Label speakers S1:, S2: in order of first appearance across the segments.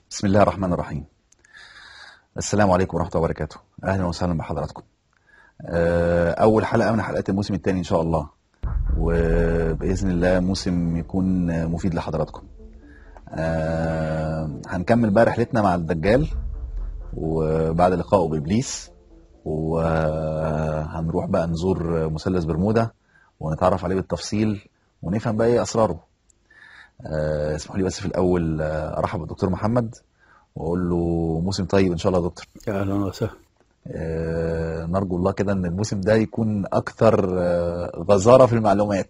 S1: بسم الله الرحمن الرحيم السلام عليكم ورحمة الله وبركاته أهلا وسهلا بحضراتكم آه، أول حلقة من حلقات الموسم الثاني إن شاء الله وبإذن الله موسم يكون مفيد لحضراتكم آه، هنكمل بقى رحلتنا مع الدجال وبعد لقائه بإبليس وهنروح بقى نزور مثلث برمودا ونتعرف عليه بالتفصيل ونفهم بقى ايه اسراره آه، اسمحوا لي بس في الاول آه، ارحب بالدكتور محمد واقول له موسم طيب ان شاء الله يا دكتور
S2: اهلا وسهلا
S1: آه، نرجو الله كده ان الموسم ده يكون اكثر آه، غزارة في المعلومات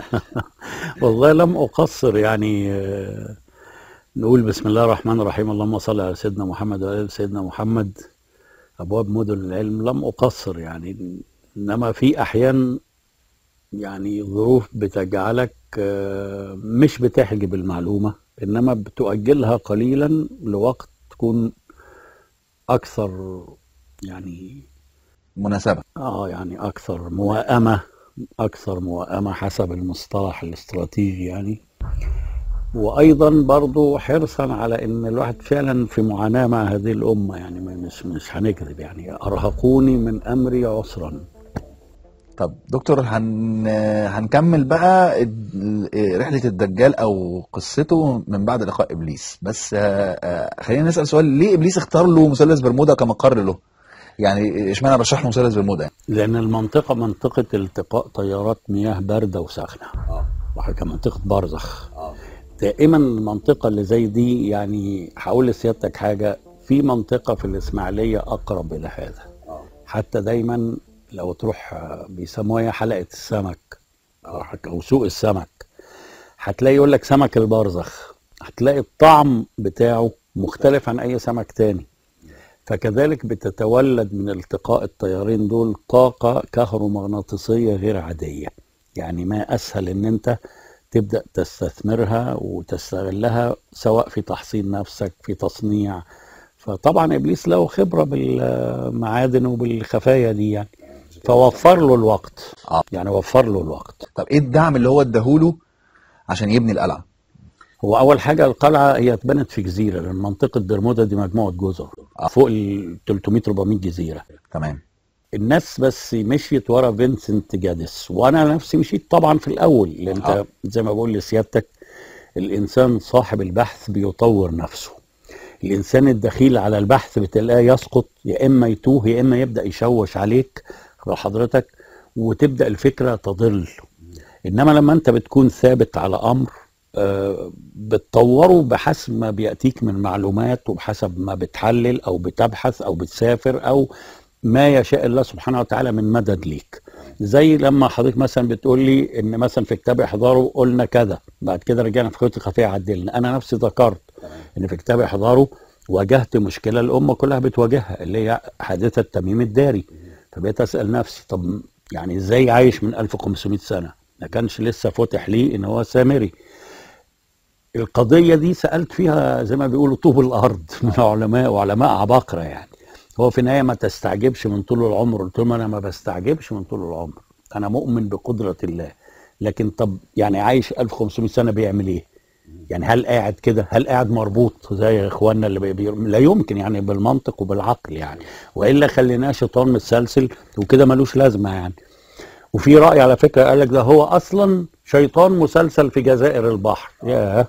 S2: والله لم اقصر يعني آه، نقول بسم الله الرحمن الرحيم اللهم صل على سيدنا محمد وعلى ال سيدنا محمد ابواب مدن العلم لم اقصر يعني انما في احيان يعني ظروف بتجعلك آه، مش بتحجب المعلومه انما بتؤجلها قليلا لوقت تكون اكثر يعني
S1: مناسبة
S2: اه يعني اكثر موائمه اكثر موائمه حسب المصطلح الاستراتيجي يعني وايضا برضو حرصا على ان الواحد فعلا في معاناه مع هذه الامه يعني مش مش هنكذب يعني ارهقوني من امري عسرا
S1: طب دكتور هن... هنكمل بقى ال- رحلة الدجال او قصته من بعد لقاء ابليس بس آه، آه، خلينا نسأل سؤال ليه ابليس اختار له مثلث برمودا كمقر له يعني اشمعنى رشح له مثلث برمودا يعني
S2: لان المنطقه منطقه التقاء تيارات مياه بارده وساخنه وحاجه كمنطقه برزخ دائما المنطقه اللي زي دي يعني هقول لسيادتك حاجه في منطقه في الاسماعيليه اقرب الى هذا حتى دايما لو تروح آه، بيسموها حلقه السمك او حك- أو سوق السمك هتلاقي يقول لك سمك البرزخ هتلاقي الطعم بتاعه مختلف عن اي سمك تاني فكذلك بتتولد من التقاء التيارين دول طاقة كهرومغناطيسية غير عادية يعني ما أسهل إن أنت تبدأ تستثمرها وتستغلها سواء في تحصين نفسك في تصنيع فطبعا إبليس له خبرة بالمعادن وبالخفايا دي يعني فوفر له الوقت
S1: آه.
S2: يعني وفر له الوقت
S1: طب ايه الدعم اللي هو اداهوله عشان يبني القلعة
S2: هو اول حاجه القلعه هي اتبنت في جزيره لان منطقه برمودا دي مجموعه جزر فوق ال 300 400 جزيره
S1: تمام
S2: الناس بس مشيت ورا فينسنت جادس وانا نفسي مشيت طبعا في الاول لان انت
S1: آه.
S2: زي ما بقول لسيادتك الانسان صاحب البحث بيطور نفسه الانسان الدخيل على البحث بتلاقيه يسقط يا اما يتوه يا اما يبدا يشوش عليك على حضرتك وتبدا الفكره تضل انما لما انت بتكون ثابت على امر آه، بتطوره بحسب ما بياتيك من معلومات وبحسب ما بتحلل او بتبحث او بتسافر او ما يشاء الله سبحانه وتعالى من مدد ليك زي لما حضرتك مثلا بتقول لي ان مثلا في كتاب احضاره قلنا كذا بعد كده رجعنا في خطه خفيه عدلنا انا نفسي ذكرت ان في كتاب احضاره واجهت مشكله الامه كلها بتواجهها اللي هي حادثه تميم الداري فبقيت اسال نفسي طب يعني ازاي عايش من 1500 سنه ما كانش لسه فتح ليه ان هو سامري القضيه دي سالت فيها زي ما بيقولوا طوب الارض من علماء وعلماء عباقره يعني هو في النهايه ما تستعجبش من طول العمر قلت لهم انا ما بستعجبش من طول العمر انا مؤمن بقدره الله لكن طب يعني عايش 1500 سنه بيعمل ايه يعني هل قاعد كده هل قاعد مربوط زي اخواننا اللي بي... بي- لا يمكن يعني بالمنطق وبالعقل يعني والا خليناه شيطان متسلسل وكده ملوش لازمه يعني وفي راي على فكره قال لك ده هو اصلا شيطان مسلسل في جزائر البحر ياه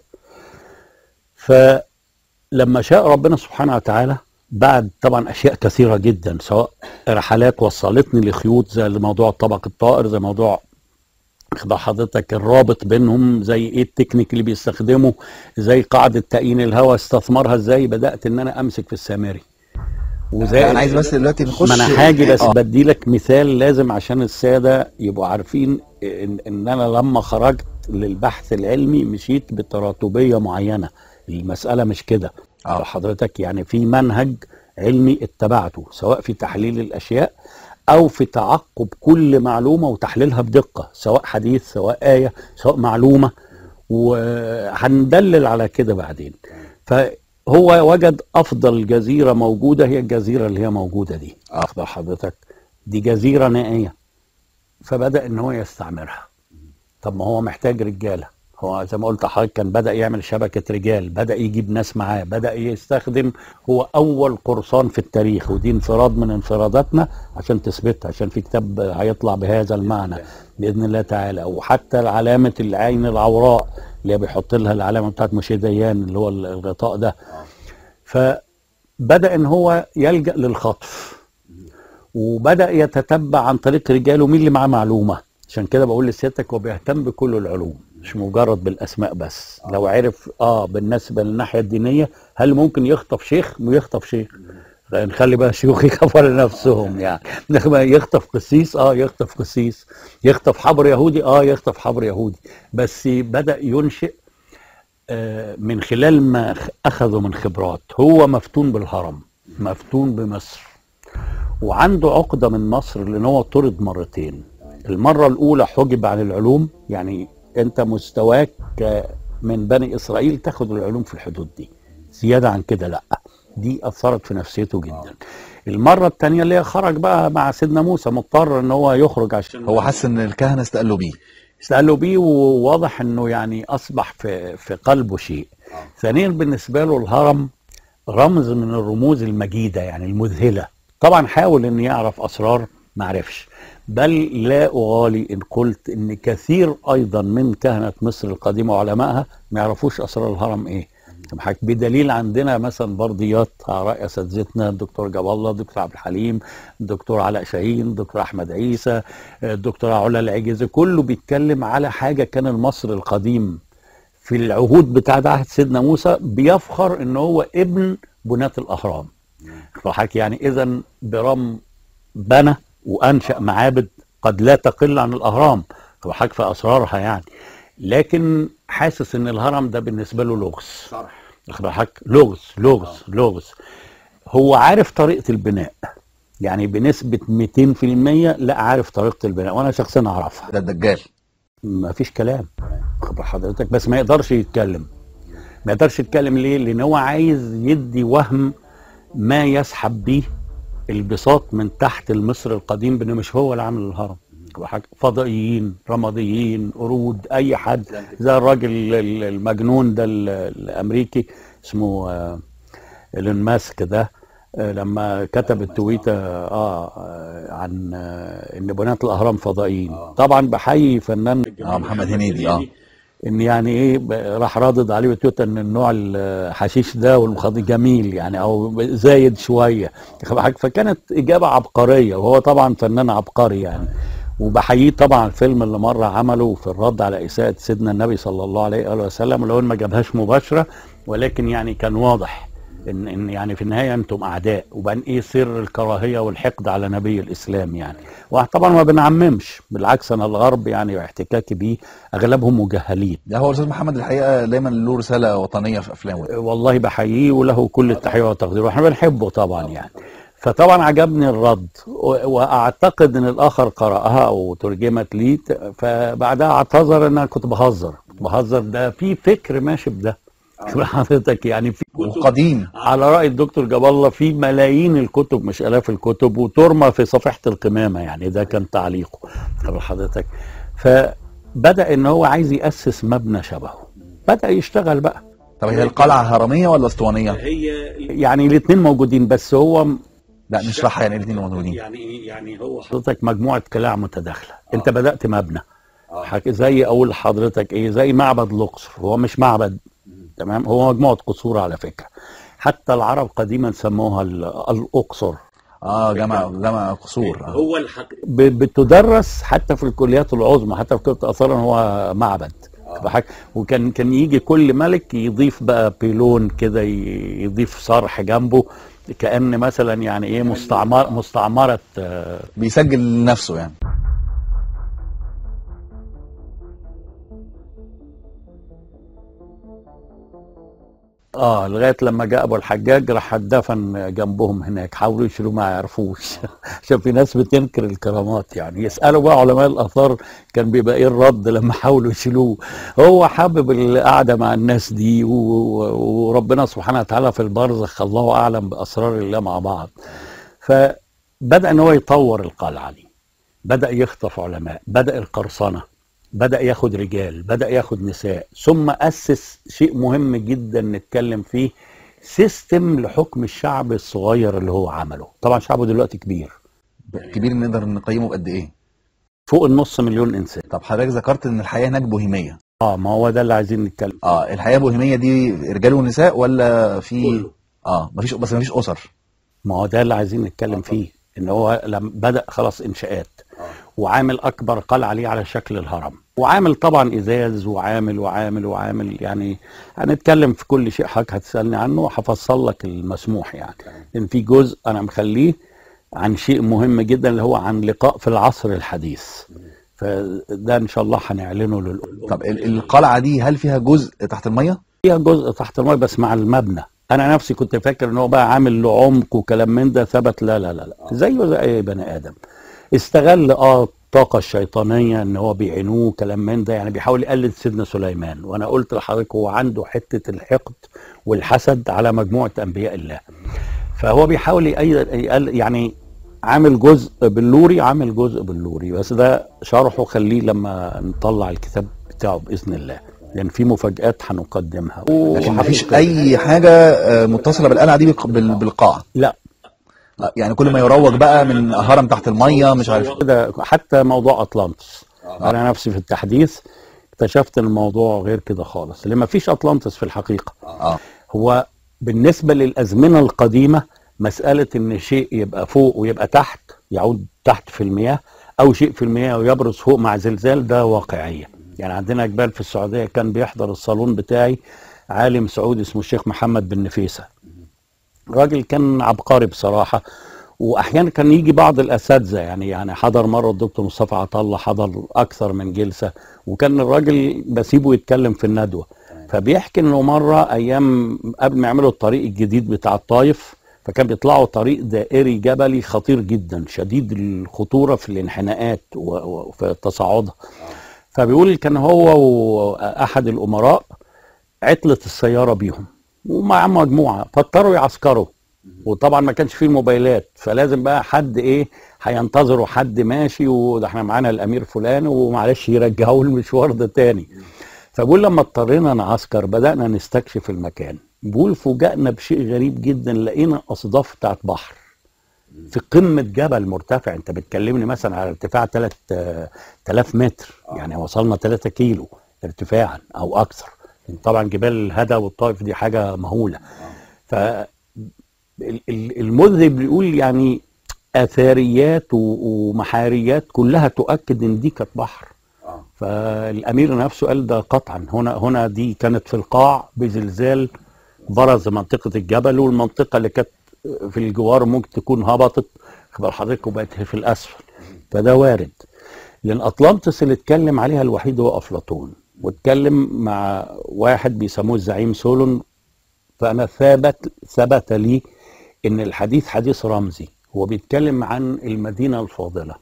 S2: فلما شاء ربنا سبحانه وتعالى بعد طبعا اشياء كثيره جدا سواء رحلات وصلتني لخيوط زي موضوع الطبق الطائر زي موضوع اخد حضرتك الرابط بينهم زي ايه التكنيك اللي بيستخدمه زي قاعده تأيين الهواء استثمرها ازاي بدات ان انا امسك في السامري
S1: انا عايز بس دلوقتي نخش
S2: ما انا هاجي بس
S1: آه.
S2: بدي لك مثال لازم عشان الساده يبقوا عارفين ان, إن انا لما خرجت للبحث العلمي مشيت بتراتبيه معينه المساله مش كده
S1: آه.
S2: حضرتك يعني في منهج علمي اتبعته سواء في تحليل الاشياء او في تعقب كل معلومه وتحليلها بدقه سواء حديث سواء ايه سواء معلومه وهندلل على كده بعدين فهو وجد افضل جزيره موجوده هي الجزيره اللي هي موجوده دي
S1: آه.
S2: اخبر حضرتك دي جزيره نائيه فبدا ان هو يستعمرها طب ما هو محتاج رجاله هو زي ما قلت لحضرتك كان بدا يعمل شبكه رجال بدا يجيب ناس معاه بدا يستخدم هو اول قرصان في التاريخ ودي انفراد من انفراداتنا عشان تثبتها عشان في كتاب هيطلع بهذا المعنى باذن الله تعالى وحتى علامه العين العوراء اللي بيحط لها العلامه بتاعت مشي ديان اللي هو الغطاء ده فبدا ان هو يلجا للخطف وبدا يتتبع عن طريق رجاله مين اللي معاه معلومه عشان كده بقول لسيادتك هو بيهتم بكل العلوم مش مجرد بالاسماء بس لو عرف اه بالنسبه للناحيه الدينيه هل ممكن يخطف شيخ يخطف شيخ نخلي بقى شيوخ يكفروا نفسهم يعني يخطف قسيس اه يخطف قسيس يخطف حبر يهودي اه يخطف حبر يهودي بس بدا ينشئ آه من خلال ما اخذه من خبرات هو مفتون بالهرم مفتون بمصر وعنده عقده من مصر لان هو طرد مرتين المره الاولى حجب عن العلوم يعني انت مستواك من بني اسرائيل تاخد العلوم في الحدود دي زياده عن كده لا دي اثرت في نفسيته جدا المره الثانيه اللي هي خرج بقى مع سيدنا موسى مضطر ان هو يخرج عشان
S1: هو حس ان الكهنه استقلوا بيه
S2: استقلوا بيه وواضح انه يعني اصبح في في قلبه شيء ثانيا بالنسبه له الهرم رمز من الرموز المجيده يعني المذهله طبعا حاول ان يعرف اسرار ما عرفش بل لا أغالي إن قلت إن كثير أيضا من كهنة مصر القديمة وعلمائها ما يعرفوش أسرار الهرم إيه بدليل عندنا مثلا برديات على رأي أساتذتنا الدكتور جاب الله الدكتور عبد الحليم الدكتور علاء شاهين الدكتور أحمد عيسى الدكتور علا العجيزي كله بيتكلم على حاجة كان المصري القديم في العهود بتاعت عهد سيدنا موسى بيفخر إن هو ابن بناة الأهرام فحكي يعني إذا برم بنى وانشا معابد قد لا تقل عن الاهرام هو حكف اسرارها يعني لكن حاسس ان الهرم ده بالنسبه له لغز
S1: صح
S2: حك لغز لغز لغز هو عارف طريقه البناء يعني بنسبه 200% لا عارف طريقه البناء وانا شخصيا اعرفها
S1: ده الدجال
S2: ما فيش كلام خبر حضرتك بس ما يقدرش يتكلم ما يقدرش يتكلم ليه لان هو عايز يدي وهم ما يسحب بيه البساط من تحت المصر القديم بانه مش هو اللي عامل الهرم فضائيين رماديين قرود اي حد زي الراجل المجنون ده الامريكي اسمه ايلون ماسك ده لما كتب التويته اه عن ان بناة الاهرام فضائيين طبعا بحيي فنان
S1: اه محمد هنيدي اه
S2: ان يعني ايه راح رادد عليه بتويتر ان النوع الحشيش ده والمخدر جميل يعني او زايد شويه فكانت اجابه عبقريه وهو طبعا فنان عبقري يعني وبحييه طبعا الفيلم اللي مره عمله في الرد على اساءه سيدنا النبي صلى الله عليه واله وسلم لو ما جابهاش مباشره ولكن يعني كان واضح ان ان يعني في النهايه انتم اعداء وبعدين ايه سر الكراهيه والحقد على نبي الاسلام يعني وطبعا ما بنعممش بالعكس انا الغرب يعني واحتكاكي بيه اغلبهم مجهلين
S1: ده هو الاستاذ محمد الحقيقه دايما له رساله وطنيه في افلامه
S2: والله بحييه وله كل التحيه والتقدير واحنا بنحبه طبعا يعني فطبعا عجبني الرد واعتقد ان الاخر قراها او ترجمت لي فبعدها اعتذر ان انا كنت بهزر بهزر ده في فكر ماشي بده حضرتك يعني في
S1: وقديم
S2: على راي الدكتور جاب الله في ملايين الكتب مش الاف الكتب وترمى في صفيحه القمامه يعني ده كان تعليقه حضرتك فبدا ان هو عايز ياسس مبنى شبهه بدا يشتغل بقى
S1: طب هي القلعه هرميه ولا اسطوانيه؟
S2: هي يعني الاثنين موجودين بس هو
S1: لا نشرحها يعني الاثنين موجودين
S2: يعني يعني هو حضرتك مجموعه قلاع متداخله آه. انت بدات مبنى آه. زي اقول لحضرتك ايه زي معبد الاقصر هو مش معبد تمام هو مجموعه قصور على فكره حتى العرب قديما سموها الاقصر
S1: اه جمع جمع قصور آه.
S2: هو الحق بتدرس حتى في الكليات العظمى حتى في كليه الاثار هو معبد آه. وكان كان يجي كل ملك يضيف بقى بيلون كده يضيف صرح جنبه كان مثلا يعني ايه مستعمر مستعمره آه
S1: بيسجل نفسه يعني
S2: اه لغايه لما جاء ابو الحجاج راح دفن جنبهم هناك حاولوا يشيلوه ما يعرفوش عشان في ناس بتنكر الكرامات يعني يسالوا بقى علماء الاثار كان بيبقى ايه الرد لما حاولوا يشيلوه هو حابب القعده مع الناس دي وربنا سبحانه وتعالى في البرزخ الله اعلم باسرار الله مع بعض فبدا ان هو يطور القلعه دي بدا يخطف علماء بدا القرصنه بدأ ياخد رجال بدأ ياخد نساء ثم أسس شيء مهم جدا نتكلم فيه سيستم لحكم الشعب الصغير اللي هو عمله طبعا شعبه دلوقتي كبير
S1: كبير نقدر نقيمه بقد ايه
S2: فوق النص مليون إنسان
S1: طب حضرتك ذكرت ان الحياه هناك بوهيميه
S2: اه ما هو ده اللي عايزين نتكلم
S1: اه الحياه بوهيميه دي رجال ونساء ولا في
S2: كله.
S1: اه مفيش بس مفيش اسر
S2: ما هو ده اللي عايزين نتكلم
S1: آه،
S2: فيه ان هو لما بدأ خلاص انشاءات وعامل اكبر قلعه ليه على شكل الهرم وعامل طبعا ازاز وعامل وعامل وعامل يعني هنتكلم في كل شيء حضرتك هتسالني عنه وهفصل لك المسموح يعني لان في جزء انا مخليه عن شيء مهم جدا اللي هو عن لقاء في العصر الحديث فده ان شاء الله هنعلنه للأمة
S1: طب ال- القلعه دي هل فيها جزء تحت الميه
S2: فيها جزء تحت الماء بس مع المبنى انا نفسي كنت فاكر ان هو بقى عامل له عمق وكلام من ده ثبت لا لا لا لا زيه زي اي بني ادم استغل اه الطاقه الشيطانيه ان هو بيعينوه كلام من ده يعني بيحاول يقلد سيدنا سليمان وانا قلت لحضرتك هو عنده حته الحقد والحسد على مجموعه انبياء الله فهو بيحاول يقل- يقل يعني عامل جزء باللوري عامل جزء باللوري بس ده شرحه خليه لما نطلع الكتاب بتاعه باذن الله لان في مفاجات هنقدمها
S1: لكن مفيش اي حاجه آه، متصله بالقلعه دي بالق- بال- بالقاع
S2: لا
S1: آه، يعني كل ما يروج بقى من هرم تحت الميه مش عارف
S2: كده حتى موضوع اطلانتس انا نفسي في التحديث اكتشفت ان الموضوع غير كده خالص لان مفيش اطلانتس في الحقيقه
S1: اه
S2: هو بالنسبه للازمنه القديمه مساله ان شيء يبقى فوق ويبقى تحت يعود تحت في المياه او شيء في المياه ويبرز فوق مع زلزال ده واقعيه يعني عندنا جبال في السعوديه كان بيحضر الصالون بتاعي عالم سعودي اسمه الشيخ محمد بن نفيسه راجل كان عبقري بصراحه واحيانا كان يجي بعض الاساتذه يعني يعني حضر مره الدكتور مصطفى عطا الله حضر اكثر من جلسه وكان الراجل بسيبه يتكلم في الندوه فبيحكي انه مره ايام قبل ما يعملوا الطريق الجديد بتاع الطايف فكان بيطلعوا طريق دائري جبلي خطير جدا شديد الخطوره في الانحناءات و- و- وفي تصاعدها فبيقول كان هو واحد الامراء عطلت السياره بيهم ومع مجموعه فاضطروا يعسكروا وطبعا ما كانش فيه موبايلات فلازم بقى حد ايه هينتظروا حد ماشي وده احنا معانا الامير فلان ومعلش يرجعوه المشوار ده تاني فبقول لما اضطرينا نعسكر بدانا نستكشف المكان بقول فوجئنا بشيء غريب جدا لقينا اصداف بتاعت بحر في قمه جبل مرتفع انت بتكلمني مثلا على ارتفاع 3000 متر يعني وصلنا 3 كيلو ارتفاعا او اكثر طبعا جبال الهدى والطائف دي حاجه مهوله ف ال- ال- المذهب بيقول يعني اثاريات و- ومحاريات كلها تؤكد ان دي كانت بحر فالامير نفسه قال ده قطعا هنا هنا دي كانت في القاع بزلزال برز منطقه الجبل والمنطقه اللي كانت في الجوار ممكن تكون هبطت خبر حضرتك وبقت في الاسفل فده وارد لان اطلانتس اللي اتكلم عليها الوحيد هو افلاطون واتكلم مع واحد بيسموه الزعيم سولون فانا ثابت ثبت لي ان الحديث حديث رمزي هو بيتكلم عن المدينه الفاضله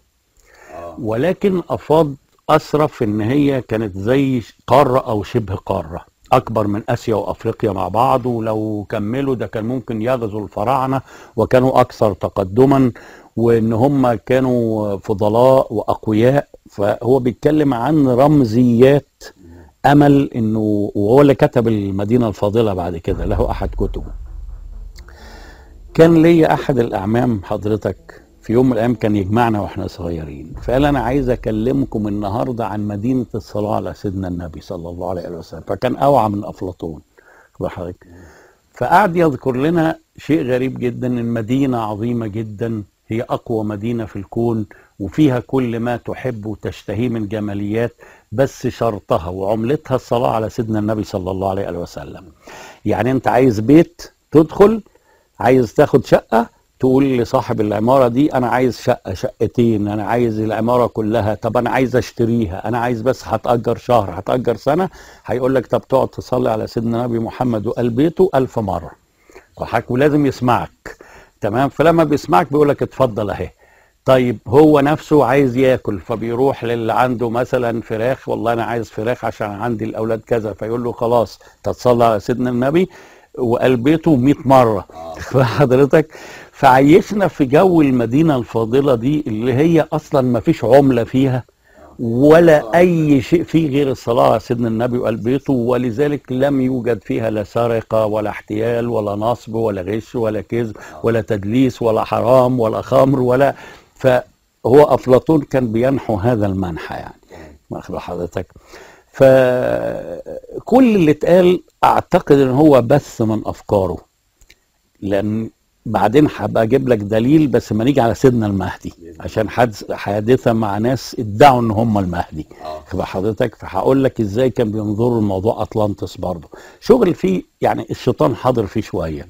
S2: ولكن افاض اسرف ان هي كانت زي قاره او شبه قاره اكبر من اسيا وافريقيا مع بعض ولو كملوا ده كان ممكن يغزوا الفراعنه وكانوا اكثر تقدما وان هم كانوا فضلاء واقوياء فهو بيتكلم عن رمزيات امل انه وهو اللي كتب المدينه الفاضله بعد كده له احد كتبه كان ليا احد الاعمام حضرتك في يوم من الايام كان يجمعنا واحنا صغيرين فقال انا عايز اكلمكم النهارده عن مدينه الصلاه على سيدنا النبي صلى الله عليه وسلم فكان اوعى من افلاطون خد حضرتك فقعد يذكر لنا شيء غريب جدا ان مدينه عظيمه جدا هي اقوى مدينه في الكون وفيها كل ما تحب وتشتهيه من جماليات بس شرطها وعملتها الصلاه على سيدنا النبي صلى الله عليه وسلم يعني انت عايز بيت تدخل عايز تاخد شقه تقول لصاحب العماره دي انا عايز شقه شقتين انا عايز العماره كلها طب انا عايز اشتريها انا عايز بس هتاجر شهر هتاجر سنه هيقول لك طب تقعد تصلي على سيدنا النبي محمد وقال بيته ألف مره وحك- ولازم يسمعك تمام فلما بيسمعك بيقول لك اتفضل اهي طيب هو نفسه عايز ياكل فبيروح للي عنده مثلا فراخ والله انا عايز فراخ عشان عندي الاولاد كذا فيقول له خلاص تتصلى على سيدنا النبي وقال بيته 100 مره فحضرتك فعيشنا في جو المدينه الفاضله دي اللي هي اصلا ما فيش عمله فيها ولا اي شيء فيه غير الصلاه على سيدنا النبي وال بيته ولذلك لم يوجد فيها لا سرقه ولا احتيال ولا نصب ولا غش ولا كذب ولا تدليس ولا حرام ولا خمر ولا فهو افلاطون كان بينحو هذا المنحى يعني واخد بال حضرتك فكل اللي اتقال اعتقد ان هو بث من افكاره لان بعدين هبقى اجيب لك دليل بس ما نيجي على سيدنا المهدي عشان حادث حادثه مع ناس ادعوا ان هم المهدي
S1: اه
S2: خد حضرتك فهقول لك ازاي كان بينظروا لموضوع اطلانتس برضه شغل فيه يعني الشيطان حاضر فيه شويه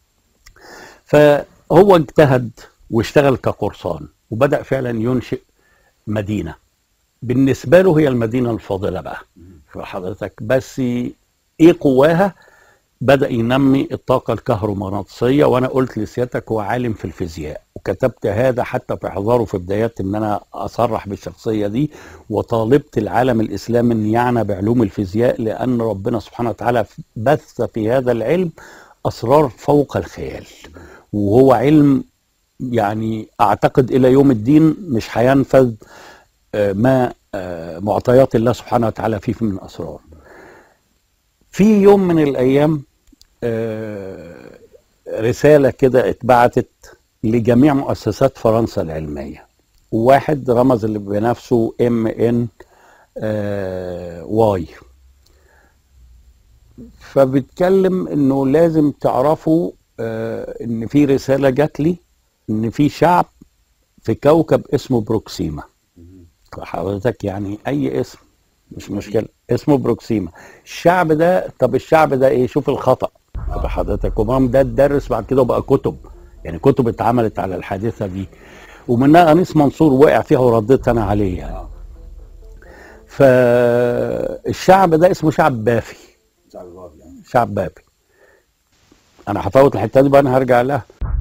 S2: فهو اجتهد واشتغل كقرصان وبدا فعلا ينشئ مدينه بالنسبه له هي المدينه الفاضله بقى خد حضرتك بس ايه قواها بدأ ينمي الطاقة الكهرومغناطيسية وأنا قلت لسيادتك هو عالم في الفيزياء وكتبت هذا حتى في إحضاره في بدايات إن أنا أصرح بالشخصية دي وطالبت العالم الإسلامي أن يعنى بعلوم الفيزياء لأن ربنا سبحانه وتعالى بث في هذا العلم أسرار فوق الخيال وهو علم يعني أعتقد إلى يوم الدين مش هينفذ آه، ما آه، معطيات الله سبحانه وتعالى فيه من أسرار في يوم من الأيام آه، رسالة كده اتبعتت لجميع مؤسسات فرنسا العلمية وواحد رمز اللي بنفسه ام ان واي فبيتكلم انه لازم تعرفوا آه، ان في رسالة جات لي ان في شعب في كوكب اسمه بروكسيما حضرتك يعني اي اسم مش مشكلة اسمه بروكسيما الشعب ده طب الشعب ده ايه شوف الخطأ طب حضرتك ومام ده اتدرس بعد كده وبقى كتب يعني كتب اتعملت على الحادثة دي ومنها أنيس منصور وقع فيها ورديت أنا عليه يعني
S1: اه
S2: فالشعب ده اسمه شعب بافي
S1: شعب الغربي يعني
S2: شعب بابي انا هفوت الحته دي بقى انا هرجع لها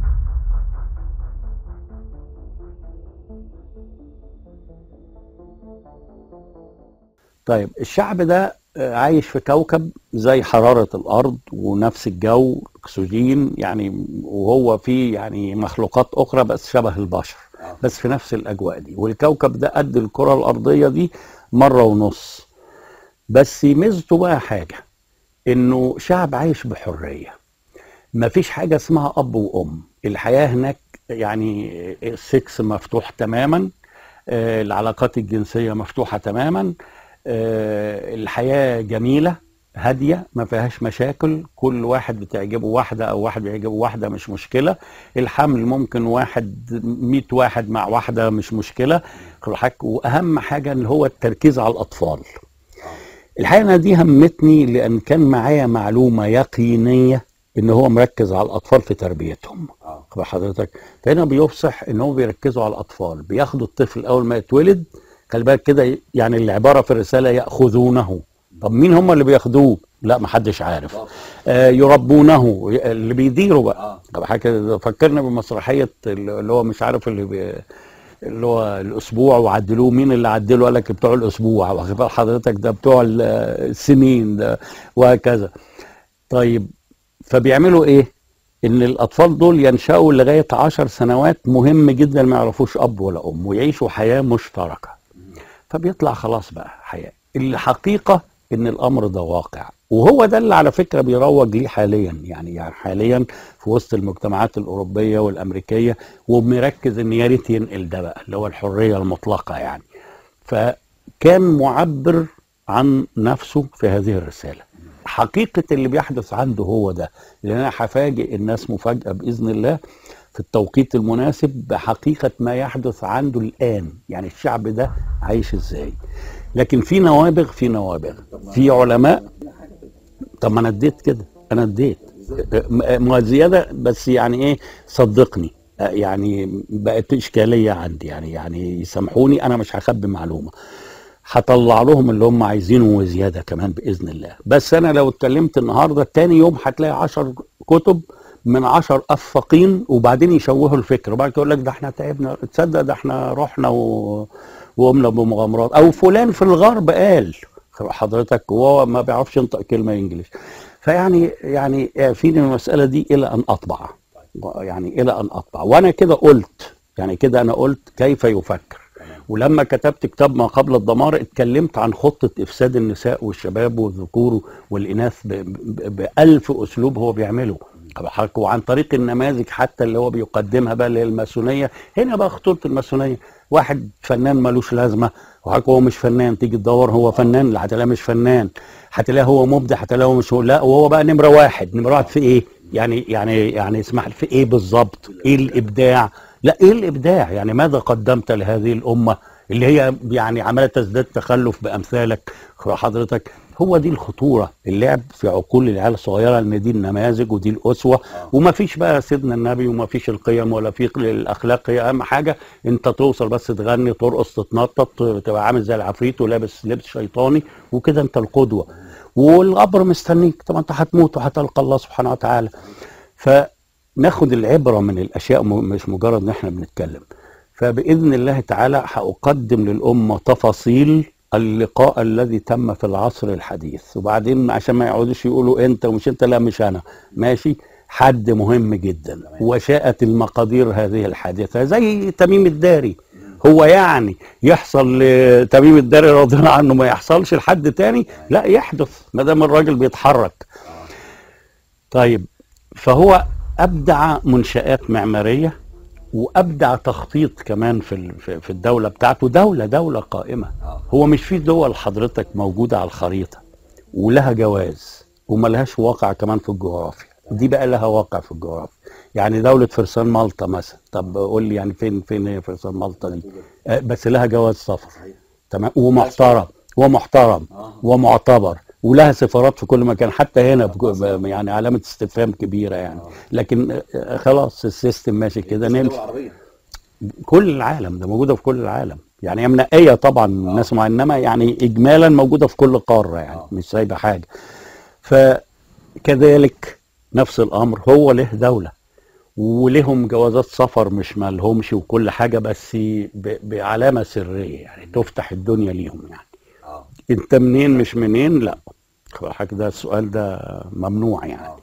S2: طيب الشعب ده آه، عايش في كوكب زي حرارة الأرض ونفس الجو أكسجين يعني وهو فيه يعني مخلوقات أخرى بس شبه البشر
S1: اه
S2: بس في نفس الأجواء دي والكوكب ده قد الكرة الأرضية دي مرة ونص بس ميزته بقى حاجة إنه شعب عايش بحرية مفيش حاجة اسمها أب وأم الحياة هناك يعني السكس مفتوح تماما آه، العلاقات الجنسية مفتوحة تماما آه، الحياة جميلة هادية ما فيهاش مشاكل كل واحد بتعجبه واحدة أو واحد بيعجبه واحدة مش مشكلة الحمل ممكن واحد مية واحد مع واحدة مش مشكلة كل حاجة وأهم حاجة اللي هو التركيز على الأطفال الحقيقة أنا دي همتني لأن كان معايا معلومة يقينية إن هو مركز على الأطفال في تربيتهم
S1: اه
S2: خد حضرتك فهنا بيفصح ان هو بيركزوا على الاطفال بياخدوا الطفل اول ما يتولد خلي بالك كده يعني العباره في الرساله ياخذونه طب مين هم اللي بياخدوه لا محدش عارف
S1: بالظبط.
S2: آه يربونه اللي بيديروا بقى
S1: اه
S2: طب حاجه كده فكرنا بمسرحيه اللي هو مش عارف اللي بي اللي هو الاسبوع وعدلوه مين اللي عدله قال لك بتوع الاسبوع واخد بال حضرتك ده بتوع ال- السنين ده وهكذا طيب فبيعملوا ايه ان الاطفال دول ينشأوا لغايه عشر سنوات مهم جدا ما يعرفوش اب ولا ام ويعيشوا حياه مشتركه فبيطلع خلاص بقى حياه الحقيقه ان الامر ده واقع وهو ده اللي على فكره بيروج ليه حاليا يعني يعني حاليا في وسط المجتمعات الاوروبيه والامريكيه ومركز ان يا ريت ينقل ده بقى اللي هو الحريه المطلقه يعني فكان معبر عن نفسه في هذه الرساله حقيقه اللي بيحدث عنده هو ده لان انا هفاجئ الناس مفاجاه باذن الله في التوقيت المناسب بحقيقه ما يحدث عنده الان يعني الشعب ده عايش ازاي لكن في نوابغ في نوابغ في علماء طب ما انا اديت كده انا اديت م- ما زياده بس يعني ايه صدقني آه، يعني بقت اشكاليه عندي يعني يعني يسامحوني انا مش هخبي معلومه هطلع لهم اللي هم عايزينه وزياده كمان باذن الله بس انا لو اتكلمت النهارده تاني يوم هتلاقي عشر كتب من عشر افاقين وبعدين يشوهوا الفكر وبعد كده يقول لك ده احنا تعبنا تصدق ده احنا رحنا و... وقمنا بمغامرات او فلان في الغرب قال حضرتك وهو ما بيعرفش ينطق كلمه انجليش فيعني يعني اعفيني من المساله دي الى ان اطبع يعني الى ان اطبع وانا كده قلت يعني كده انا قلت كيف يفكر ولما كتبت كتاب ما قبل الدمار اتكلمت عن خطه افساد النساء والشباب والذكور والاناث ب- ب- بألف اسلوب هو بيعمله حضرتك وعن طريق النماذج حتى اللي هو بيقدمها بقى اللي هي الماسونيه هنا بقى خطوره الماسونيه واحد فنان ملوش لازمه وحضرتك هو مش فنان تيجي تدور هو فنان لا هتلاقيه مش فنان هتلاقيه هو مبدع هتلاقيه هو مش هو لا وهو بقى نمره واحد نمره واحد في ايه يعني يعني يعني اسمح لي في ايه بالظبط ايه الابداع لا ايه الابداع يعني ماذا قدمت لهذه الامه اللي هي يعني عماله تزداد تخلف بامثالك حضرتك هو دي الخطوره اللعب في عقول العيال الصغيره ان دي النماذج ودي الاسوه وما فيش بقى سيدنا النبي وما فيش القيم ولا في الاخلاق هي اهم حاجه انت توصل بس تغني ترقص تتنطط تبقى عامل زي العفريت ولابس لبس شيطاني وكده انت القدوه والقبر مستنيك طبعا انت هتموت وهتلقى الله سبحانه وتعالى فناخد العبره من الاشياء م- مش مجرد ان احنا بنتكلم فباذن الله تعالى هاقدم للامه تفاصيل اللقاء الذي تم في العصر الحديث وبعدين عشان ما يقعدوش يقولوا انت ومش انت لا مش انا ماشي حد مهم جدا وشاءت المقادير هذه الحادثه زي تميم الداري هو يعني يحصل لتميم الداري رضي الله عنه ما يحصلش لحد تاني لا يحدث ما دام الراجل بيتحرك طيب فهو ابدع منشات معماريه وابدع تخطيط كمان في ال- في في الدوله بتاعته دوله دوله قائمه هو مش في دول حضرتك موجوده على الخريطه ولها جواز وملهاش واقع كمان في الجغرافيا دي بقى لها واقع في الجغرافيا يعني دولة فرسان مالطا مثلا طب قول لي يعني فين فين هي فرسان مالطا دي آه، بس لها جواز سفر تمام ومحترم ومحترم ومعتبر ولها سفارات في كل مكان حتى هنا بج- يعني علامة استفهام كبيرة يعني لكن آه، خلاص السيستم ماشي كده نمشي كل العالم ده موجوده في كل العالم يعني هي منقيه طبعا ناس معينه انما يعني اجمالا موجوده في كل قاره يعني مش سايبه حاجه فكذلك نفس الامر هو له دوله ولهم جوازات سفر مش مالهمش وكل حاجه بس ب- بعلامه سريه يعني تفتح الدنيا ليهم يعني انت منين مش منين لا حضرتك ده السؤال ده ممنوع يعني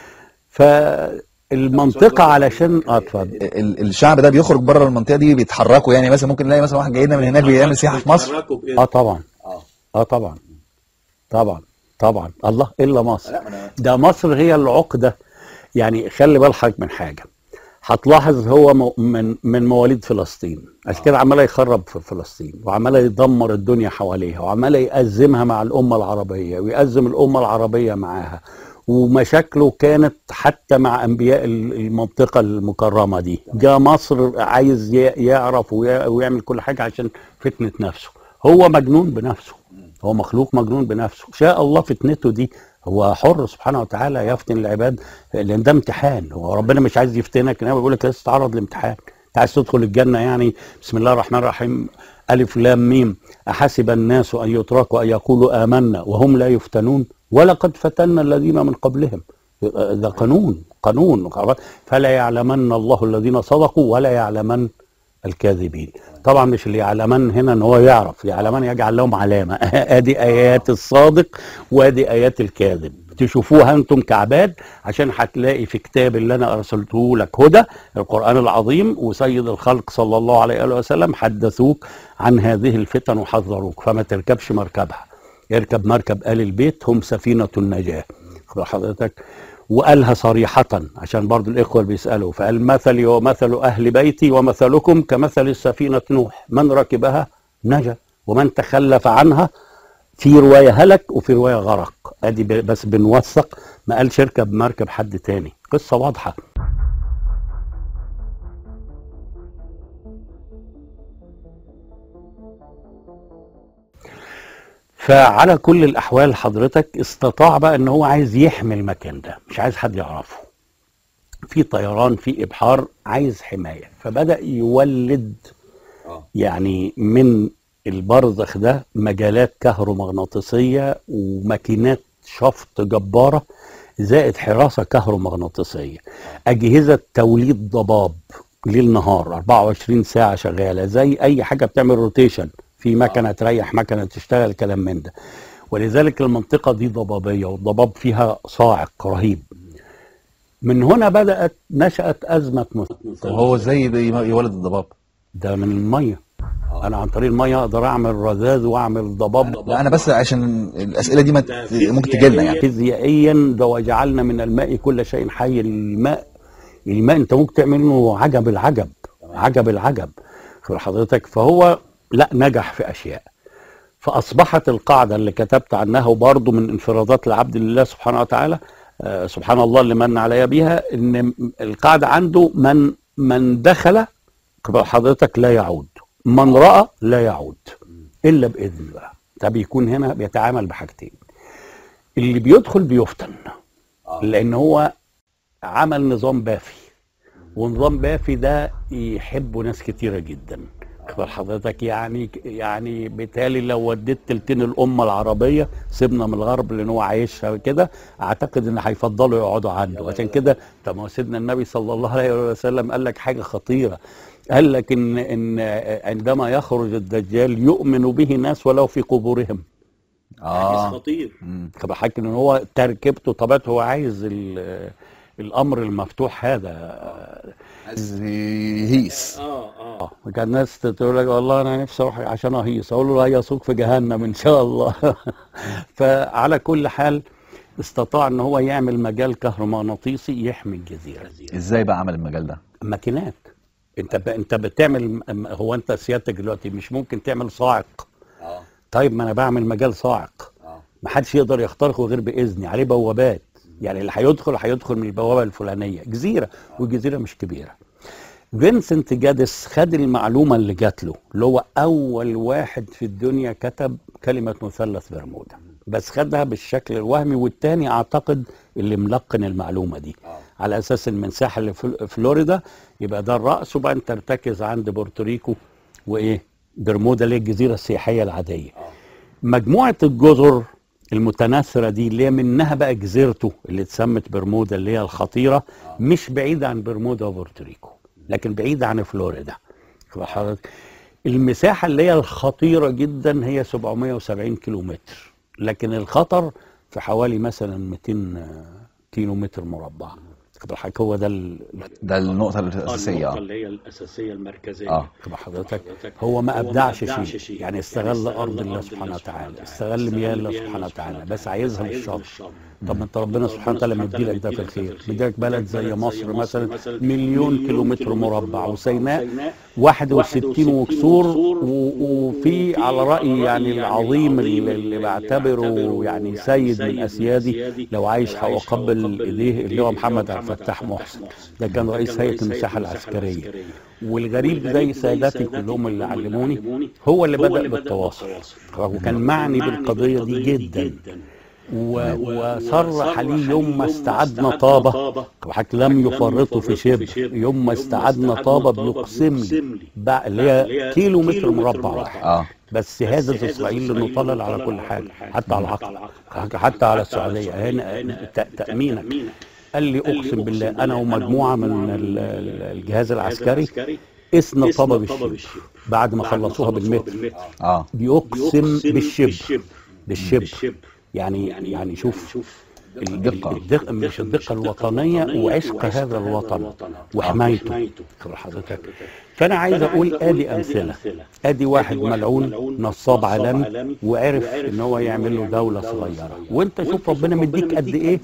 S2: فالمنطقه علشان اه اتفضل
S1: ال- الشعب ده بيخرج بره المنطقه دي بيتحركوا يعني مثلا ممكن نلاقي مثلا واحد جاي لنا من هناك بيعمل سياحه في مصر
S2: اه طبعا اه طبعا طبعا طبعا الله الا مصر ده مصر هي العقده يعني خلي بال حضرتك من حاجه هتلاحظ هو مو- من من مواليد فلسطين عشان كده عمال يخرب في فلسطين وعمال يدمر الدنيا حواليها وعمال يأزمها مع الأمة العربية ويأزم الأمة العربية معاها ومشاكله كانت حتى مع أنبياء ال- المنطقة المكرمة دي جاء مصر عايز ي- يعرف وي- ويعمل كل حاجة عشان فتنة نفسه هو مجنون بنفسه هو مخلوق مجنون بنفسه شاء الله فتنته دي هو حر سبحانه وتعالى يفتن العباد لان ده امتحان هو ربنا مش عايز يفتنك انما بيقول لك لازم تتعرض لامتحان انت عايز تدخل الجنه يعني بسم الله الرحمن الرحيم الف لام ميم احسب الناس ان يتركوا ان يقولوا امنا وهم لا يفتنون ولقد فتنا الذين من قبلهم ده قانون قانون فلا يعلمن الله الذين صدقوا ولا يعلمن الكاذبين طبعا مش اللي يعلمن هنا ان هو يعرف يعلمن يجعل لهم علامه ادي ايات الصادق وادي ايات الكاذب تشوفوها انتم كعباد عشان هتلاقي في كتاب اللي انا ارسلته لك هدى القران العظيم وسيد الخلق صلى الله عليه وآله وسلم حدثوك عن هذه الفتن وحذروك فما تركبش مركبها يركب مركب آل البيت هم سفينة النجاة خد حضرتك وقالها صريحة عشان برضو الإخوة اللي بيسألوا فقال مثلي ومثل أهل بيتي ومثلكم كمثل السفينة نوح من ركبها نجا ومن تخلف عنها في رواية هلك وفي رواية غرق ادي ب- بس بنوثق ما قالش اركب مركب حد تاني قصة واضحة فعلى كل الاحوال حضرتك استطاع بقى ان هو عايز يحمي المكان ده مش عايز حد يعرفه في طيران في ابحار عايز حمايه فبدا يولد يعني من البرزخ ده مجالات كهرومغناطيسيه وماكينات شفط جباره زائد حراسه كهرومغناطيسيه اجهزه توليد ضباب ليل نهار 24 ساعه شغاله زي اي حاجه بتعمل روتيشن في مكنه تريح مكنه تشتغل كلام من ده ولذلك المنطقه دي ضبابيه والضباب فيها صاعق رهيب من هنا بدات نشات ازمه
S1: طب هو ازاي بي- يولد الضباب
S2: ده من الميه انا عن طريق الميه اقدر اعمل رذاذ واعمل ضباب
S1: لا انا بس عشان الاسئله دي ما ت- ممكن تجي لنا يعني
S2: فيزيائيا ده وجعلنا من الماء كل شيء حي الماء الماء انت ممكن تعمل منه عجب العجب عجب العجب خد حضرتك فهو لا نجح في اشياء فاصبحت القاعده اللي كتبت عنها وبرضه من انفرادات العبد لله سبحانه وتعالى آه، سبحان الله اللي من علي بها ان القاعده عنده من من دخل خد حضرتك لا يعود من راى لا يعود الا باذن الله ده بيكون هنا بيتعامل بحاجتين اللي بيدخل بيفتن لان هو عمل نظام بافي ونظام بافي ده يحبه ناس كتيره جدا اخبار حضرتك يعني يعني بالتالي لو وديت تلتين الامه العربيه سيبنا من الغرب لان هو عايشها كده اعتقد ان هيفضلوا يقعدوا عنده عشان كده طب ما هو سيدنا النبي صلى الله عليه وسلم قال لك حاجه خطيره قال لك ان ان عندما يخرج الدجال يؤمن به ناس ولو في قبورهم
S1: اه
S2: خطير
S1: مم.
S2: طب حكي ان هو تركيبته طبيعته هو عايز ال- الامر المفتوح هذا
S1: عايز يهيس
S2: اه اه كان الناس تقول لك والله انا نفسي اروح عشان اهيص اقول له لا يسوق في جهنم ان شاء الله فعلى كل حال استطاع ان هو يعمل مجال كهرومغناطيسي يحمي الجزيره
S1: ازاي بقى عمل المجال ده
S2: ماكينات انت ب... انت بتعمل هو انت سيادتك دلوقتي مش ممكن تعمل صاعق طيب ما انا بعمل مجال صاعق ما حدش يقدر يخترقه غير باذني عليه بوابات يعني اللي هيدخل هيدخل من البوابه الفلانيه جزيره والجزيره مش كبيره فينسنت جادس خد المعلومه اللي جات له اللي هو اول واحد في الدنيا كتب كلمه مثلث برمودا بس خدها بالشكل الوهمي والتاني اعتقد اللي ملقن المعلومه دي على اساس المساحه اللي في فلوريدا يبقى ده الراس وبعدين ترتكز عند بورتوريكو وايه برمودا اللي هي الجزيره السياحيه العاديه مجموعه الجزر المتناثره دي اللي هي منها بقى جزيرته اللي اتسمت برمودا اللي هي الخطيره مش بعيده عن برمودا وبورتوريكو لكن بعيده عن فلوريدا واخد حضرتك؟ المساحه اللي هي الخطيره جدا هي 770 كيلو متر لكن الخطر في حوالي مثلا 200 كيلو متر مربع واخد حضرتك؟ هو ده ال-
S1: ده النقطه الاساسيه
S2: النقطة
S1: اه
S2: اللي هي الأساسية المركزية
S1: آه.
S2: تبقى حضرتك هو ما أبدعش شيء يعني استغل أرض الله سبحانه وتعالى استغل مياه الله سبحانه وتعالى بس عايزها للشر طب ما انت ربنا سبحانه وتعالى مديلك ده في الخير مديلك بلد زي مصر مثلا مليون كيلومتر مربع وسيناء 61 وكسور و- وفي على رأي يعني العظيم اللي اللي بعتبره يعني سيد من أسيادي لو عايش هأقبل إيديه اللي هو محمد عبد الفتاح محسن ده كان رئيس هيئة المساحة العسكرية والغريب زي ساداتي كلهم اللي علموني هو اللي بدأ بالتواصل وكان معني بالقضية دي جدا و- وصرح لي يوم ما استعدنا طابة وحك لم يفرطوا في شبر يوم ما استعدنا طابة بيقسم لي بقى اللي هي كيلو متر مربع واحد
S1: اه
S2: بس هذا اسرائيل لنطلل على كل حاجه حتى على العقل حتى على السعوديه هنا ت- تامينك قال لي اقسم بالله انا ومجموعه من ال- ال- الجهاز العسكري قسنا طابه بالشبر بعد ما خلصوها بالمتر
S1: اه
S2: بيقسم بالشبر بالشبر يعني يعني شوف ال-
S1: الدقة.
S2: الدقة مش الدقة الوطنية وعشق هذا الوطن وحمايته خد حضرتك فأنا عايز أقول آدي أمثلة آدي واحد ملعون نصاب عالمي وعرف إن هو يعمل له دولة صغيرة وأنت شوف ربنا مديك قد إيه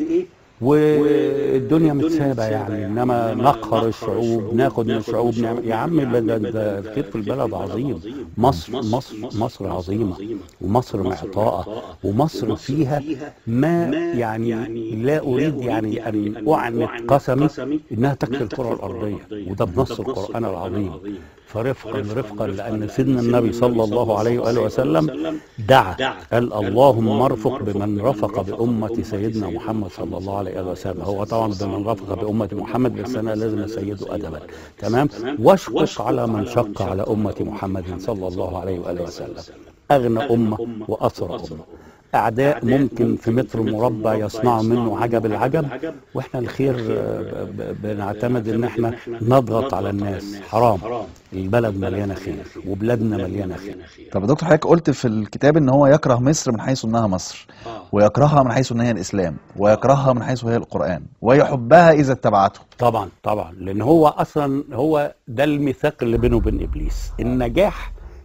S2: والدنيا متسابة يعني انما نقهر الشعوب ناخد من الشعوب نعمل يا عم ده ده- ده الخير في البلد عظيم مصر مصر مصر عظيمة ومصر معطاءة ومصر فيها ما يعني لا اريد يعني ان اعنت قسمي انها تكفي الكرة الارضية وده بنص القرآن العظيم فرفقا رفقا لان سيدنا النبي صلى الله عليه واله وسلم دعا قال اللهم ارفق بمن رفق بامه سيدنا محمد صلى الله عليه واله وسلم هو طبعا بمن رفق بامه محمد بس انا لازم اسيده ادبا تمام واشقق على من شق على امه محمد صلى الله عليه واله وسلم اغنى امه واسرى امه اعداء ممكن في متر مربع يصنعوا منه عجب العجب واحنا الخير آه، ب- ب- بنعتمد ان احنا نضغط على الناس حرام البلد مليانه خير وبلادنا مليانه خير
S1: طب يا دكتور حضرتك قلت في الكتاب ان هو يكره مصر من حيث انها مصر ويكرهها من حيث ان هي الاسلام ويكرهها من حيث هي القران ويحبها اذا اتبعته
S2: طبعا طبعا لان هو اصلا هو ده الميثاق اللي بينه وبين ابليس النجاح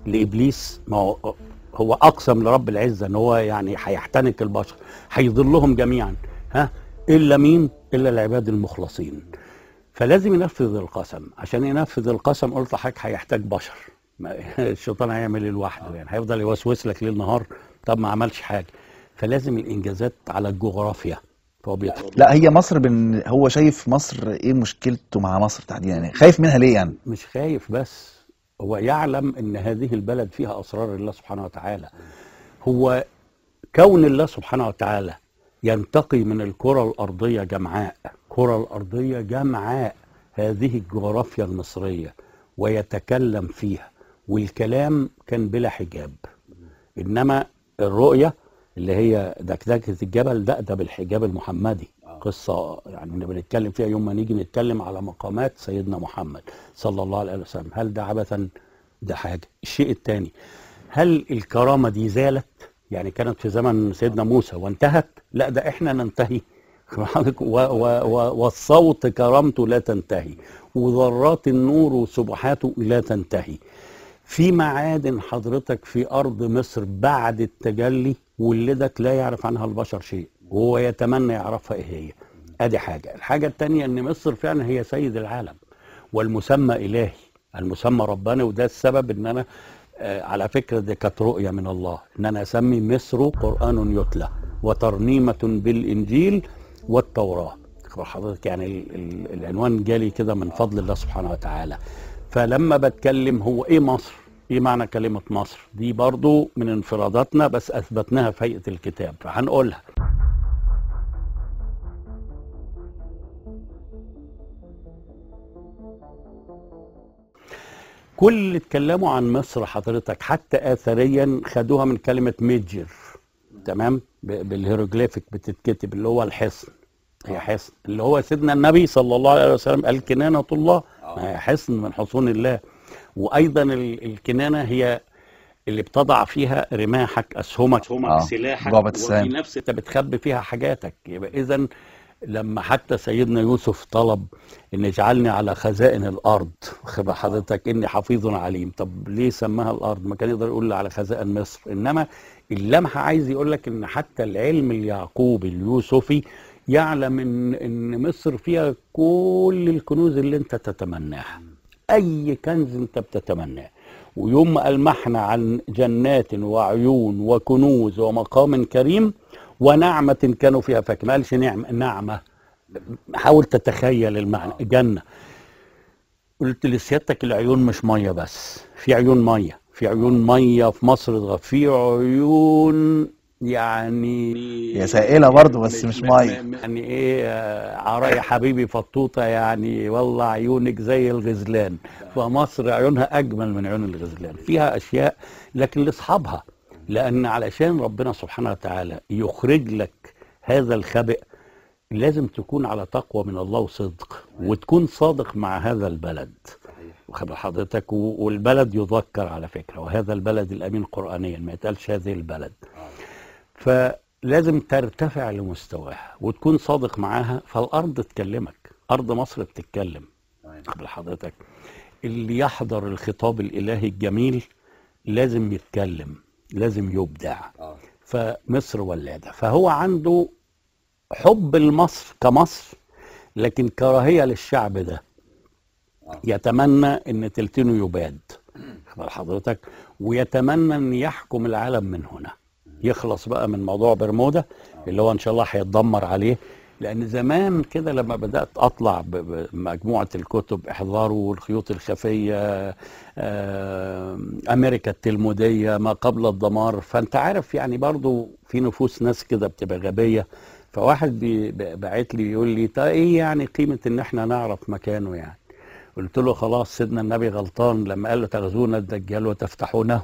S2: لابليس ما هو هو اقسم لرب العزه ان هو يعني هيحتنك البشر هيضلهم جميعا ها الا مين الا العباد المخلصين فلازم ينفذ القسم عشان ينفذ القسم قلت لحضرتك هيحتاج بشر ما- الشيطان هيعمل ايه لوحده يعني هيفضل يوسوس لك ليل نهار طب ما عملش حاجه فلازم الانجازات على الجغرافيا فهو بيتفق
S1: لا هي مصر بن... هو شايف مصر ايه مشكلته مع مصر تحديدا يعني خايف منها ليه يعني
S2: مش خايف بس هو يعلم ان هذه البلد فيها اسرار الله سبحانه وتعالى هو كون الله سبحانه وتعالى ينتقي من الكرة الأرضية جمعاء كرة الأرضية جمعاء هذه الجغرافيا المصرية ويتكلم فيها والكلام كان بلا حجاب إنما الرؤية اللي هي دكدكة الجبل ده ده بالحجاب المحمدي قصة يعني بنتكلم فيها يوم ما نيجي نتكلم على مقامات سيدنا محمد صلى الله عليه وسلم هل ده عبثا ده حاجة الشيء الثاني هل الكرامة دي زالت يعني كانت في زمن سيدنا موسى وانتهت لا ده احنا ننتهي و و و والصوت كرامته لا تنتهي وذرات النور وسبحاته لا تنتهي في معادن حضرتك في أرض مصر بعد التجلي ولدت لا يعرف عنها البشر شيء وهو يتمنى يعرفها ايه هي ادي حاجة الحاجة التانية ان مصر فعلا هي سيد العالم والمسمى إلهي المسمى رباني وده السبب ان انا آه، على فكرة دي كانت رؤية من الله ان انا اسمي مصر قرآن يتلى وترنيمة بالانجيل والتوراة أخبر حضرتك يعني ال- ال- العنوان جالي كده من فضل الله سبحانه وتعالى فلما بتكلم هو ايه مصر ايه معنى كلمة مصر دي برضو من انفراداتنا بس اثبتناها في هيئة الكتاب فهنقولها كل اللي اتكلموا عن مصر حضرتك حتى اثريا خدوها من كلمة ميجر تمام ب- بالهيروغليفيك بتتكتب اللي هو الحصن هي حصن اللي هو سيدنا النبي صلى الله عليه وسلم قال كنانة الله ما هي حصن من حصون الله وايضا ال- الكنانة هي اللي بتضع فيها رماحك اسهمك
S1: آه،
S2: سلاحك
S1: جعبة
S2: وفي
S1: السهام.
S2: نفس انت بتخبي فيها حاجاتك يبقى اذا لما حتى سيدنا يوسف طلب ان اجعلني على خزائن الارض واخد بال حضرتك اني حفيظ عليم طب ليه سماها الارض ما كان يقدر يقول لي على خزائن مصر انما اللمحه عايز يقول لك ان حتى العلم اليعقوبي اليوسفي يعلم ان ان مصر فيها كل الكنوز اللي انت تتمناها اي كنز انت بتتمناه ويوم ما المحنا عن جنات وعيون وكنوز ومقام كريم ونعمة كانوا فيها فاكر ما قالش نعمة نعمة حاول تتخيل المعنى جنة قلت لسيادتك العيون مش مية بس في عيون مية في عيون مية في مصر في عيون يعني
S1: هي سائلة برضو بس مش مية.
S2: يعني ايه آه، عرايا حبيبي فطوطة يعني والله عيونك زي الغزلان فمصر عيونها اجمل من عيون الغزلان فيها اشياء لكن لاصحابها لان علشان ربنا سبحانه وتعالى يخرج لك هذا الخبئ لازم تكون على تقوى من الله وصدق وتكون صادق مع هذا البلد واخد بال حضرتك و- والبلد يذكر على فكره وهذا البلد الامين قرانيا ما يتقالش هذه البلد فلازم ترتفع لمستواها وتكون صادق معاها فالارض تكلمك ارض مصر بتتكلم واخد بال حضرتك اللي يحضر الخطاب الالهي الجميل لازم يتكلم لازم يبدع فمصر ولاده فهو عنده حب لمصر كمصر لكن كراهيه للشعب ده يتمنى ان تلتينه يباد خبر حضرتك ويتمنى ان يحكم العالم من هنا يخلص بقى من موضوع برمودا اللي هو ان شاء الله هيتدمر عليه لان زمان كده لما بدات اطلع ب- بمجموعه الكتب احذروا الخيوط الخفيه آه، امريكا التلموديه ما قبل الدمار فانت عارف يعني برضو في نفوس ناس كده بتبقى غبيه فواحد بي- ب- باعت لي يقول لي طيب ايه يعني قيمه ان احنا نعرف مكانه يعني قلت له خلاص سيدنا النبي غلطان لما قال له تغزون الدجال وتفتحونه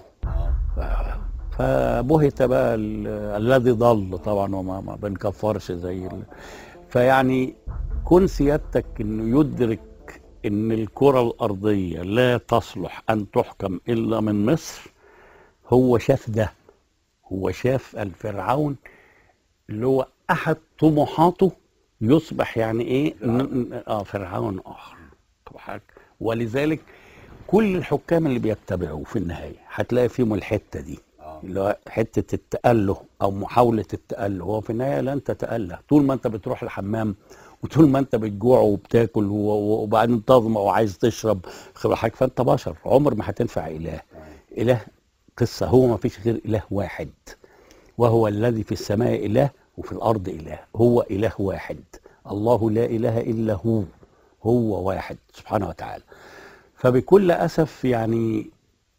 S2: فبهت بقى ال- الذي ضل طبعا وما ما بنكفرش زي ال... فيعني كن سيادتك انه يدرك ان الكرة الارضية لا تصلح ان تحكم الا من مصر هو شاف ده هو شاف الفرعون اللي هو احد طموحاته يصبح يعني ايه ن- ن- اه فرعون اخر طب حضرتك ولذلك كل الحكام اللي بيتبعوه في النهايه هتلاقي فيهم الحته دي اللي هو حته التأله او محاوله التأله هو في النهايه لن تتأله طول ما انت بتروح الحمام وطول ما انت بتجوع وبتاكل و- و- وبعدين تظمأ وعايز تشرب خبر حاجه فانت بشر عمر ما هتنفع اله اله قصه هو ما فيش غير اله واحد وهو الذي في السماء اله وفي الارض اله هو اله واحد الله لا اله الا هو هو واحد سبحانه وتعالى فبكل اسف يعني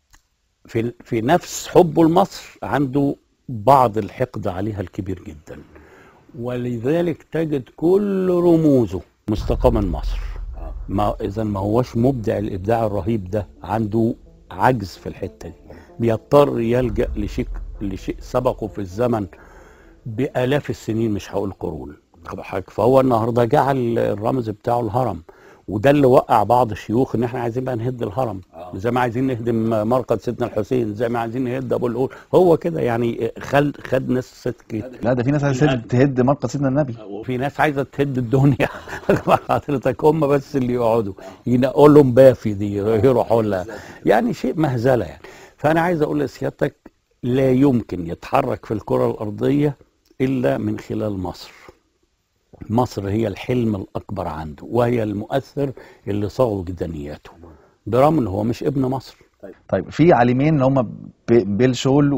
S2: في في نفس حبه لمصر عنده بعض الحقد عليها الكبير جدا ولذلك تجد كل رموزه مستقى من مصر ما اذا ما هوش مبدع الابداع الرهيب ده عنده عجز في الحته دي بيضطر يلجا لشيء لشيء سبقه في الزمن بالاف السنين مش هقول قرون واخد حضرتك؟ فهو النهارده جعل الرمز بتاعه الهرم وده اللي وقع بعض الشيوخ ان احنا عايزين بقى نهد الهرم زي ما عايزين نهدم مرقد سيدنا الحسين زي ما عايزين نهد ابو الهول هو كده يعني خد خد ناس كده
S1: لا ده في ناس عايزه تهد- تهد مرقد سيدنا النبي
S2: وفي ناس عايزه تهد الدنيا حضرتك هم بس اللي يقعدوا ينقوا لهم بافي دي يروحوا لها يعني شيء مهزله يعني فانا عايز اقول لسيادتك لا يمكن يتحرك في الكره الارضيه الا من خلال مصر مصر هي الحلم الاكبر عنده وهي المؤثر اللي صاغ وجدانياته برغم ان هو مش ابن مصر
S1: طيب في عالمين اللي هم ب- بيل شول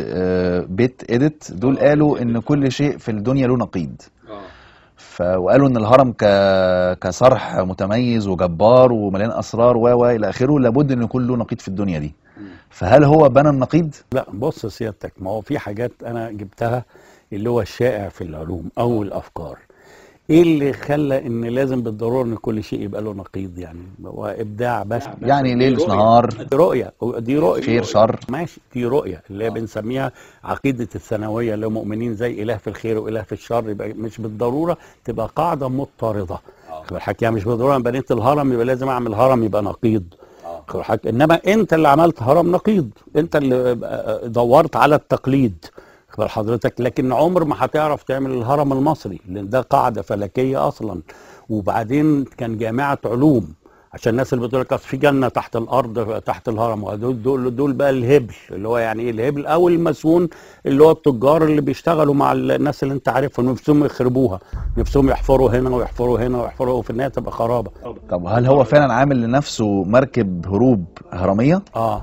S1: وبيت اديت دول قالوا ان كل شيء في الدنيا له نقيض ف... وقالوا ان الهرم ك... كصرح متميز وجبار ومليان اسرار و و الى اخره لابد ان يكون له نقيض في الدنيا دي فهل هو بنى النقيض
S2: لا بص سيادتك ما هو في حاجات انا جبتها اللي هو الشائع في العلوم او الافكار ايه اللي خلى ان لازم بالضروره ان كل شيء يبقى له نقيض يعني هو ابداع بس
S1: يعني ليل نهار
S2: دي رؤيه دي رؤيه
S1: خير شر
S2: ماشي دي رؤيه اللي هي بنسميها عقيده الثانويه اللي هم مؤمنين زي اله في الخير واله في الشر يبقى مش بالضروره تبقى قاعده مضطرده خد بالك يعني مش بالضروره أنا بنيت الهرم يبقى لازم اعمل هرم يبقى نقيض خد بالك انما انت اللي عملت هرم نقيض انت اللي دورت على التقليد خد بال حضرتك لكن عمر ما هتعرف تعمل الهرم المصري لان ده قاعده فلكيه اصلا وبعدين كان جامعه علوم عشان الناس اللي بتقول لك أصل في جنه تحت الارض تحت الهرم ودول دول دول بقى الهبل اللي هو يعني ايه الهبل او المسؤول اللي هو التجار اللي بيشتغلوا مع الناس اللي انت عارفهم نفسهم يخربوها نفسهم يحفروا هنا ويحفروا هنا ويحفروا وفي النهايه تبقى خرابه
S1: طب هل هو فعلا عامل لنفسه مركب هروب هرميه
S2: اه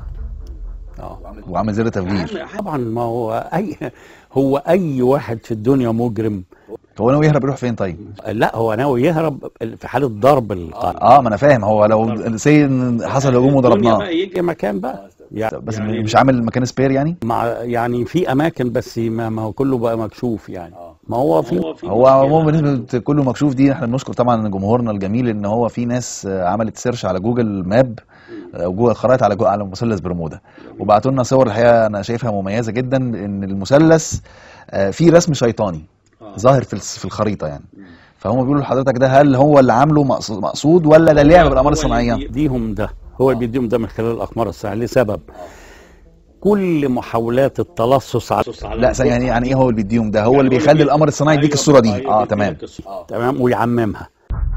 S2: اه
S1: وعامل زر تفجير
S2: طبعا ما هو اي هو اي واحد في الدنيا مجرم
S1: هو ناوي يهرب يروح فين طيب
S2: لا هو ناوي يهرب في حاله ضرب القلب
S1: اه ما انا فاهم هو لو سي إن حصل هجوم وضربناه
S2: يجي مكان بقى يعني
S1: بس مش عامل مكان سبير يعني
S2: مع يعني في اماكن بس ما, ما هو كله بقى مكشوف يعني ما هو في
S1: هو عموما بالنسبه كله مكشوف دي احنا بنشكر طبعا جمهورنا الجميل ان هو في ناس آه، عملت سيرش على جوجل ماب او جوجل خرائط على جو على مثلث برمودا وبعتوا لنا صور الحقيقه انا شايفها مميزه جدا ان المثلث آه، فيه رسم شيطاني ظاهر في الس- في الخريطه يعني فهم بيقولوا لحضرتك ده هل هو اللي عامله مقصود مقصود ولا ده لعب بالاقمار الصناعيه
S2: بيديهم ده هو اللي بيديهم ده من خلال الاقمار الصناعيه لسبب كل محاولات التلصص على
S1: لا ثانية، يعني يعني ايه هو اللي بيديهم ده هو اللي بيخلي القمر الصناعي يديك الصوره دي اه تمام
S2: تمام ويعممها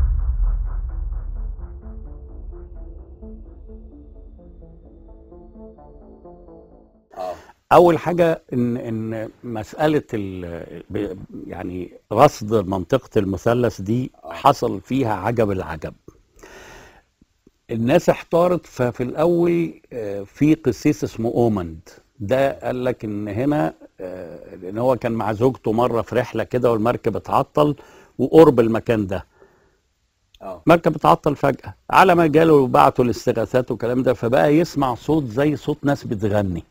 S2: اول حاجه ان ان مساله ال- ب- يعني رصد منطقه المثلث دي حصل فيها عجب العجب الناس احتارت ففي الاول آه، في قسيس اسمه اومند ده قال لك ان هنا آه، لان هو كان مع زوجته مره في رحله كده والمركب اتعطل وقرب المكان ده مركب اتعطل فجاه على ما جاله بعتوا الاستغاثات والكلام ده فبقى يسمع صوت زي صوت ناس بتغني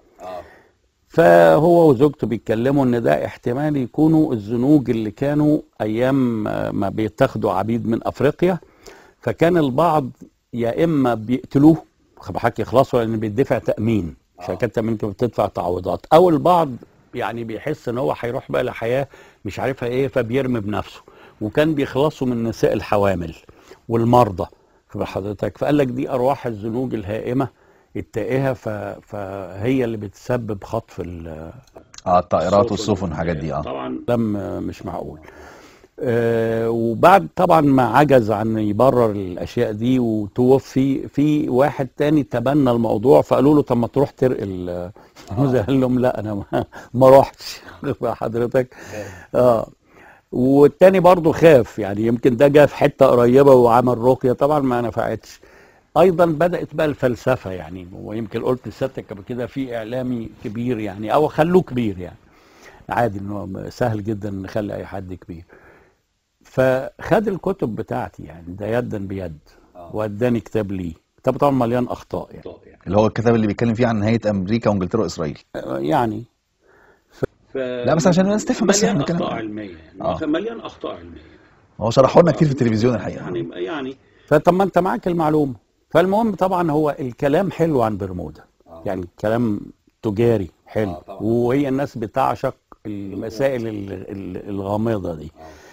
S2: فهو وزوجته بيتكلموا ان ده احتمال يكونوا الزنوج اللي كانوا ايام آه، ما بيتاخدوا عبيد من افريقيا فكان البعض يا اما بيقتلوه حكي يخلصوا لان بيدفع تامين شركات تامين كانت بتدفع تعويضات او البعض يعني بيحس ان هو هيروح بقى لحياه مش عارفها ايه فبيرمي بنفسه وكان بيخلصوا من نساء الحوامل والمرضى حضرتك فقال لك دي ارواح الزنوج الهائمه التائهه ف... فهي اللي بتسبب خطف ال-
S1: اه الطائرات والسفن والحاجات دي اه
S2: طبعا لم مش معقول آه، وبعد طبعا ما عجز عن يبرر الاشياء دي وتوفي في واحد تاني تبنى الموضوع فقالوا له طب ما تروح ترقي ال- قال لهم لا انا ما, ما رحتش حضرتك اه والتاني برضه خاف يعني يمكن ده جه في حته قريبه وعمل رقيه طبعا ما نفعتش ايضا بدات بقى الفلسفه يعني ويمكن قلت لسيادتك قبل كده في اعلامي كبير يعني او خلوه كبير يعني عادي انه سهل جدا نخلي اي حد كبير فخد الكتب بتاعتي يعني ده يدا بيد واداني كتاب ليه كتاب طبعا مليان اخطاء يعني
S1: اللي هو الكتاب اللي بيتكلم فيه عن نهايه امريكا وانجلترا واسرائيل
S2: آه، يعني
S1: لا، بس عشان الناس تفهم بس
S2: مليان
S1: احنا بنتكلم
S2: اخطاء
S1: عن-
S2: علميه يعني
S1: آه.
S2: مليان اخطاء علميه
S1: هو شرحوا لنا كتير في التلفزيون الحقيقه
S2: يعني يعني فطب ما انت معاك المعلومه فالمهم طبعا هو الكلام حلو عن برمودا يعني كلام تجاري حلو
S1: آه، طبعاً.
S2: وهي الناس بتعشق المسائل ال- ال- الغامضه دي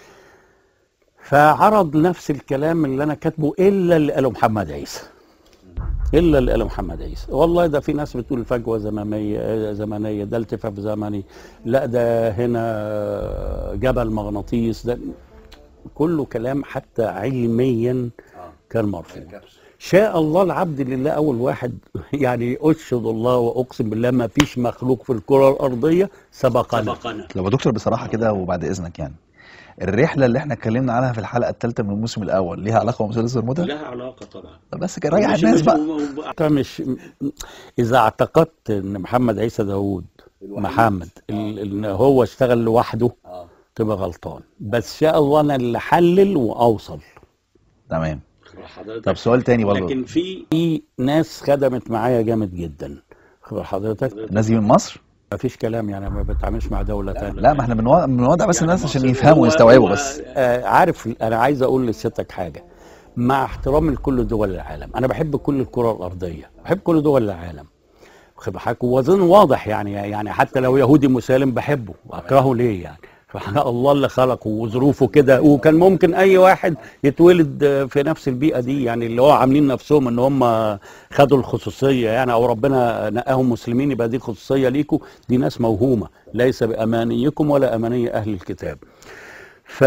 S2: فعرض نفس الكلام اللي انا كاتبه الا اللي قاله محمد عيسى الا اللي قاله محمد عيسى والله ده في ناس بتقول فجوه زمنيه زمنيه ده التفاف زمني لا ده هنا جبل مغناطيس ده كله كلام حتى علميا كان مرفوض شاء الله العبد لله اول واحد يعني اشهد الله واقسم بالله ما فيش مخلوق في الكره الارضيه سبقنا
S1: لو يا دكتور بصراحه كده وبعد اذنك يعني الرحله اللي احنا اتكلمنا عنها في الحلقه الثالثه من الموسم الاول ليها علاقه بمثلث برمودا
S2: لها علاقه طبعا
S1: طب بس كده ريح الناس بقى
S2: انت مش اذا اعتقدت ان محمد عيسى داوود محمد ال- ان هو اشتغل لوحده تبقى غلطان بس شاء الله انا اللي حلل واوصل
S1: تمام طب سؤال تاني برضه
S2: لكن في في ناس خدمت معايا جامد جدا خبر حضرتك
S1: الناس دي من مصر
S2: مفيش كلام يعني ما بتعاملش مع دوله ثانيه
S1: لا ما احنا بنوضع, بنوضع بس الناس عشان
S2: هو-
S1: يفهموا ويستوعبوا بس
S2: آه عارف انا عايز اقول لسيادتك حاجه مع احترامي لكل دول العالم انا بحب كل الكره الارضيه بحب كل دول العالم واخد بالك واظن واضح يعني يعني حتى لو يهودي مسالم بحبه واكرهه ليه يعني سبحان الله اللي خلقه وظروفه كده وكان ممكن اي واحد يتولد آه، في نفس البيئه دي يعني اللي هو عاملين نفسهم ان هم خدوا الخصوصيه يعني او ربنا نقاهم مسلمين يبقى دي خصوصيه ليكم دي ناس موهومه ليس بامانيكم ولا اماني اهل الكتاب ف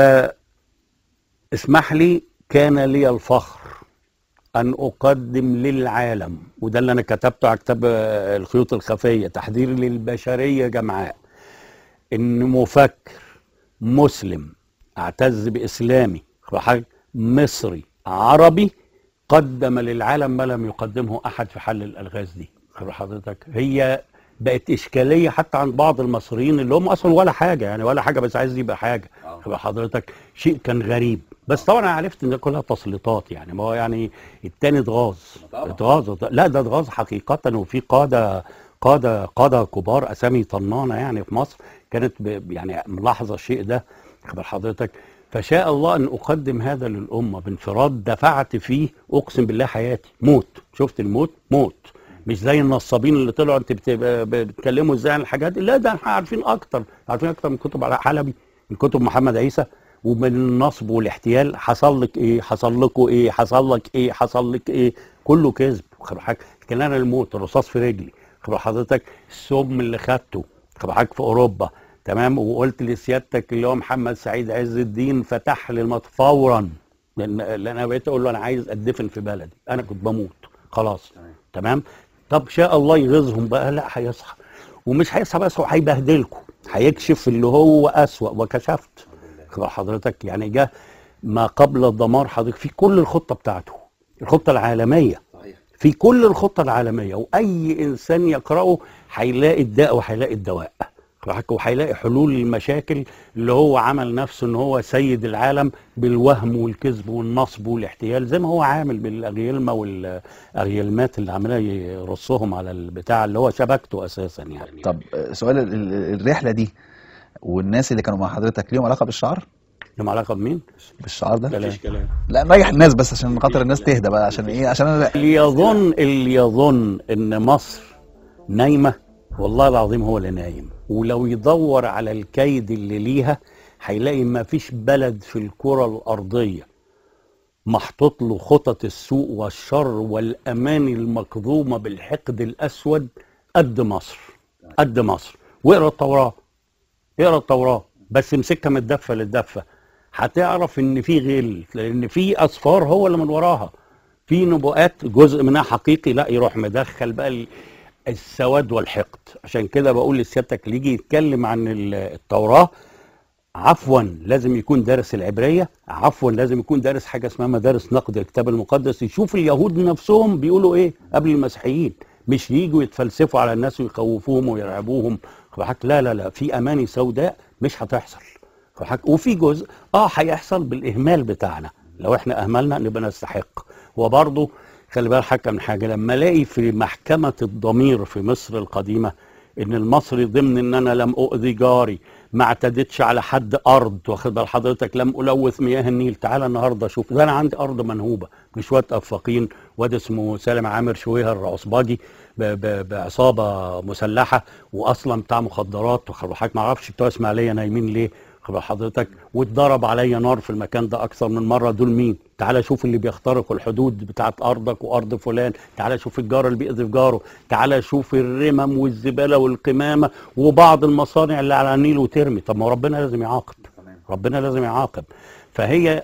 S2: اسمح لي كان لي الفخر ان اقدم للعالم وده اللي انا كتبته على كتاب آه، الخيوط الخفيه تحذير للبشريه جمعاء ان مفكر مسلم اعتز باسلامي حاجة مصري عربي قدم للعالم ما لم يقدمه احد في حل الالغاز دي خبر حضرتك هي بقت اشكاليه حتى عند بعض المصريين اللي هم اصلا ولا حاجه يعني ولا حاجه بس عايز يبقى حاجه خبر حضرتك شيء كان غريب بس طبعا انا عرفت ان ده كلها تسليطات يعني ما هو يعني التاني اتغاظ اتغاظ لا ده اتغاظ حقيقه وفي قاده قاده قاده كبار اسامي طنانه يعني في مصر كانت ب- يعني ملاحظه الشيء ده خبر حضرتك فشاء الله ان اقدم هذا للامه بانفراد دفعت فيه اقسم بالله حياتي موت شفت الموت موت مش زي النصابين اللي طلعوا انت بت- ب- بتتكلموا ازاي عن الحاجات دي لا ده احنا عارفين اكتر عارفين اكتر من كتب علاء حلبي من كتب محمد عيسى ومن النصب والاحتيال حصل لك ايه حصل لكم ايه حصل لك ايه حصل لك ايه كله كذب خبر حضرتك كان انا الموت الرصاص في رجلي خبر حضرتك السم اللي خدته خبر حضرتك في اوروبا تمام وقلت لسيادتك اللي هو محمد سعيد عز الدين فتح لي المط فورا لان لان انا بقيت اقول له انا عايز اتدفن في بلدي انا كنت بموت خلاص تمام طب شاء الله يغيظهم بقى لا هيصحى ومش هيصحى بس هو هيبهدلكم هيكشف اللي هو اسوأ وكشفت خبر حضرتك يعني جه ما قبل الدمار حضرتك في كل الخطه بتاعته الخطه العالميه في كل الخطه العالميه واي انسان يقراه هيلاقي الداء وهيلاقي الدواء حضرتك وهيلاقي حلول للمشاكل اللي هو عمل نفسه ان هو سيد العالم بالوهم والكذب والنصب والاحتيال زي ما هو عامل بالاغيلمه والاغيلمات اللي عمال يرصهم على البتاع اللي هو شبكته اساسا يعني
S1: طب آه، سؤال ال- ال- الرحله دي والناس اللي كانوا مع حضرتك ليهم علاقه بالشعر
S2: لهم علاقه بمين؟
S1: بالشعر ده
S2: كلام
S1: لا مريح الناس بس عشان خاطر الناس تهدى بقى عشان ايه عشان انا
S2: اللي يظن اللي يظن ان مصر نايمه والله العظيم هو اللي نايم ولو يدور على الكيد اللي ليها هيلاقي ما فيش بلد في الكره الارضيه محطوط له خطط السوء والشر والاماني المكظومه بالحقد الاسود قد مصر قد مصر واقرا التوراه اقرا التوراه بس امسكها من الدفه للدفه هتعرف ان في غل لان في اصفار هو اللي من وراها في نبوءات جزء منها حقيقي لا يروح مدخل بقى ال- السواد والحقد عشان كده بقول لسيادتك اللي يجي يتكلم عن ال- التوراه عفوا لازم يكون دارس العبريه عفوا لازم يكون دارس حاجه اسمها مدارس نقد الكتاب المقدس يشوف اليهود نفسهم بيقولوا ايه قبل المسيحيين مش يجوا يتفلسفوا على الناس ويخوفوهم ويرعبوهم فحك لا لا لا في اماني سوداء مش هتحصل فحك وفي جزء اه هيحصل بالاهمال بتاعنا لو احنا اهملنا نبقى نستحق وبرضه خلي بالك حاجه من حاجه لما الاقي في محكمه الضمير في مصر القديمه ان المصري ضمن ان انا لم اؤذي جاري ما اعتدتش على حد ارض واخد بال حضرتك لم الوث مياه النيل تعالى النهارده شوف ده انا عندي ارض منهوبه بشويه افاقين واد اسمه سالم عامر شويهر العصباجي ب- ب- بعصابه مسلحه واصلا بتاع مخدرات واخد بال حضرتك ما اعرفش بتوع اسماعيليه نايمين ليه واخد بال حضرتك واتضرب عليا نار في المكان ده اكثر من مره دول مين تعالى شوف اللي بيخترقوا الحدود بتاعت ارضك وارض فلان تعالى شوف الجار اللي بيأذي في جاره تعالى شوف الرمم والزباله والقمامه وبعض المصانع اللي على النيل وترمي طب ما هو ربنا لازم يعاقب ربنا لازم يعاقب فهي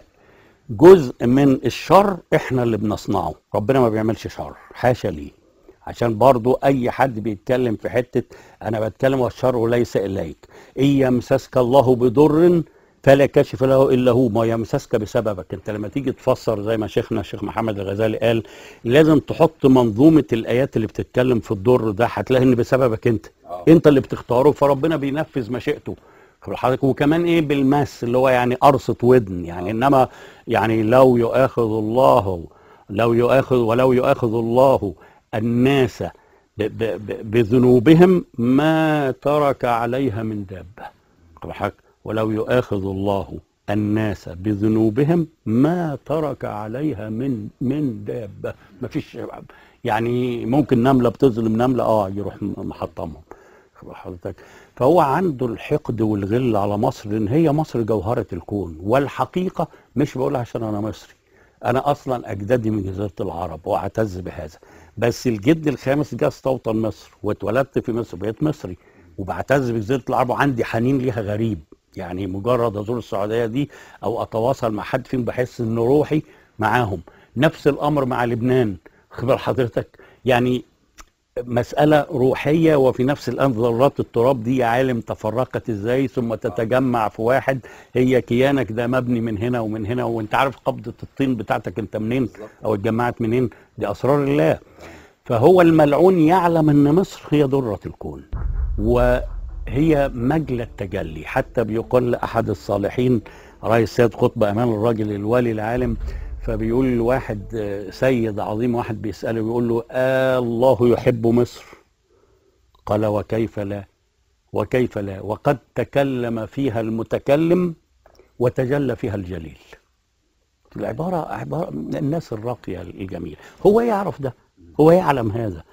S2: جزء من الشر احنا اللي بنصنعه ربنا ما بيعملش شر حاشا ليه عشان برضو اي حد بيتكلم في حتة انا بتكلم والشر ليس اليك ان يمسسك الله بضر فلا كاشف له الا هو ما يمسسك بسببك انت لما تيجي تفسر زي ما شيخنا الشيخ محمد الغزالي قال لازم تحط منظومة الايات اللي بتتكلم في الضر ده هتلاقي ان بسببك انت انت اللي بتختاره فربنا بينفذ مشيئته خد حضرتك وكمان ايه بالمس اللي هو يعني قرصة ودن يعني انما يعني لو يؤاخذ الله لو يؤاخذ ولو يؤاخذ الله الناس ب- ب- ب- بذنوبهم ما ترك عليها من دابة خد حضرتك ولو يؤاخذ الله الناس بذنوبهم ما ترك عليها من من دابة ما فيش يعني ممكن نملة بتظلم نملة اه يروح محطمهم خد حضرتك فهو عنده الحقد والغل على مصر لان هي مصر جوهره الكون والحقيقه مش بقولها عشان انا مصري انا اصلا اجدادي من جزيره العرب واعتز بهذا بس الجد الخامس جه استوطن مصر واتولدت في مصر بقيت مصري وبعتز بجزيره العرب وعندي حنين ليها غريب يعني مجرد ازور السعوديه دي او اتواصل مع حد فيهم بحس ان روحي معاهم نفس الامر مع لبنان خبر حضرتك يعني مسألة روحية وفي نفس الآن ذرات التراب دي يا عالم تفرقت ازاي ثم تتجمع في واحد هي كيانك ده مبني من هنا ومن هنا وانت عارف قبضة الطين بتاعتك انت منين او اتجمعت منين دي اسرار الله فهو الملعون يعلم ان مصر هي ذرة الكون وهي مجلى التجلي حتى بيقول لأحد الصالحين رئيس سيد قطب أمان الراجل الوالي العالم فبيقول لواحد آه، سيد عظيم واحد بيسأله بيقول له آه الله يحب مصر قال وكيف لا وكيف لا وقد تكلم فيها المتكلم وتجلى فيها الجليل العبارة عبارة من الناس الراقية الجميلة هو يعرف ده هو يعلم هذا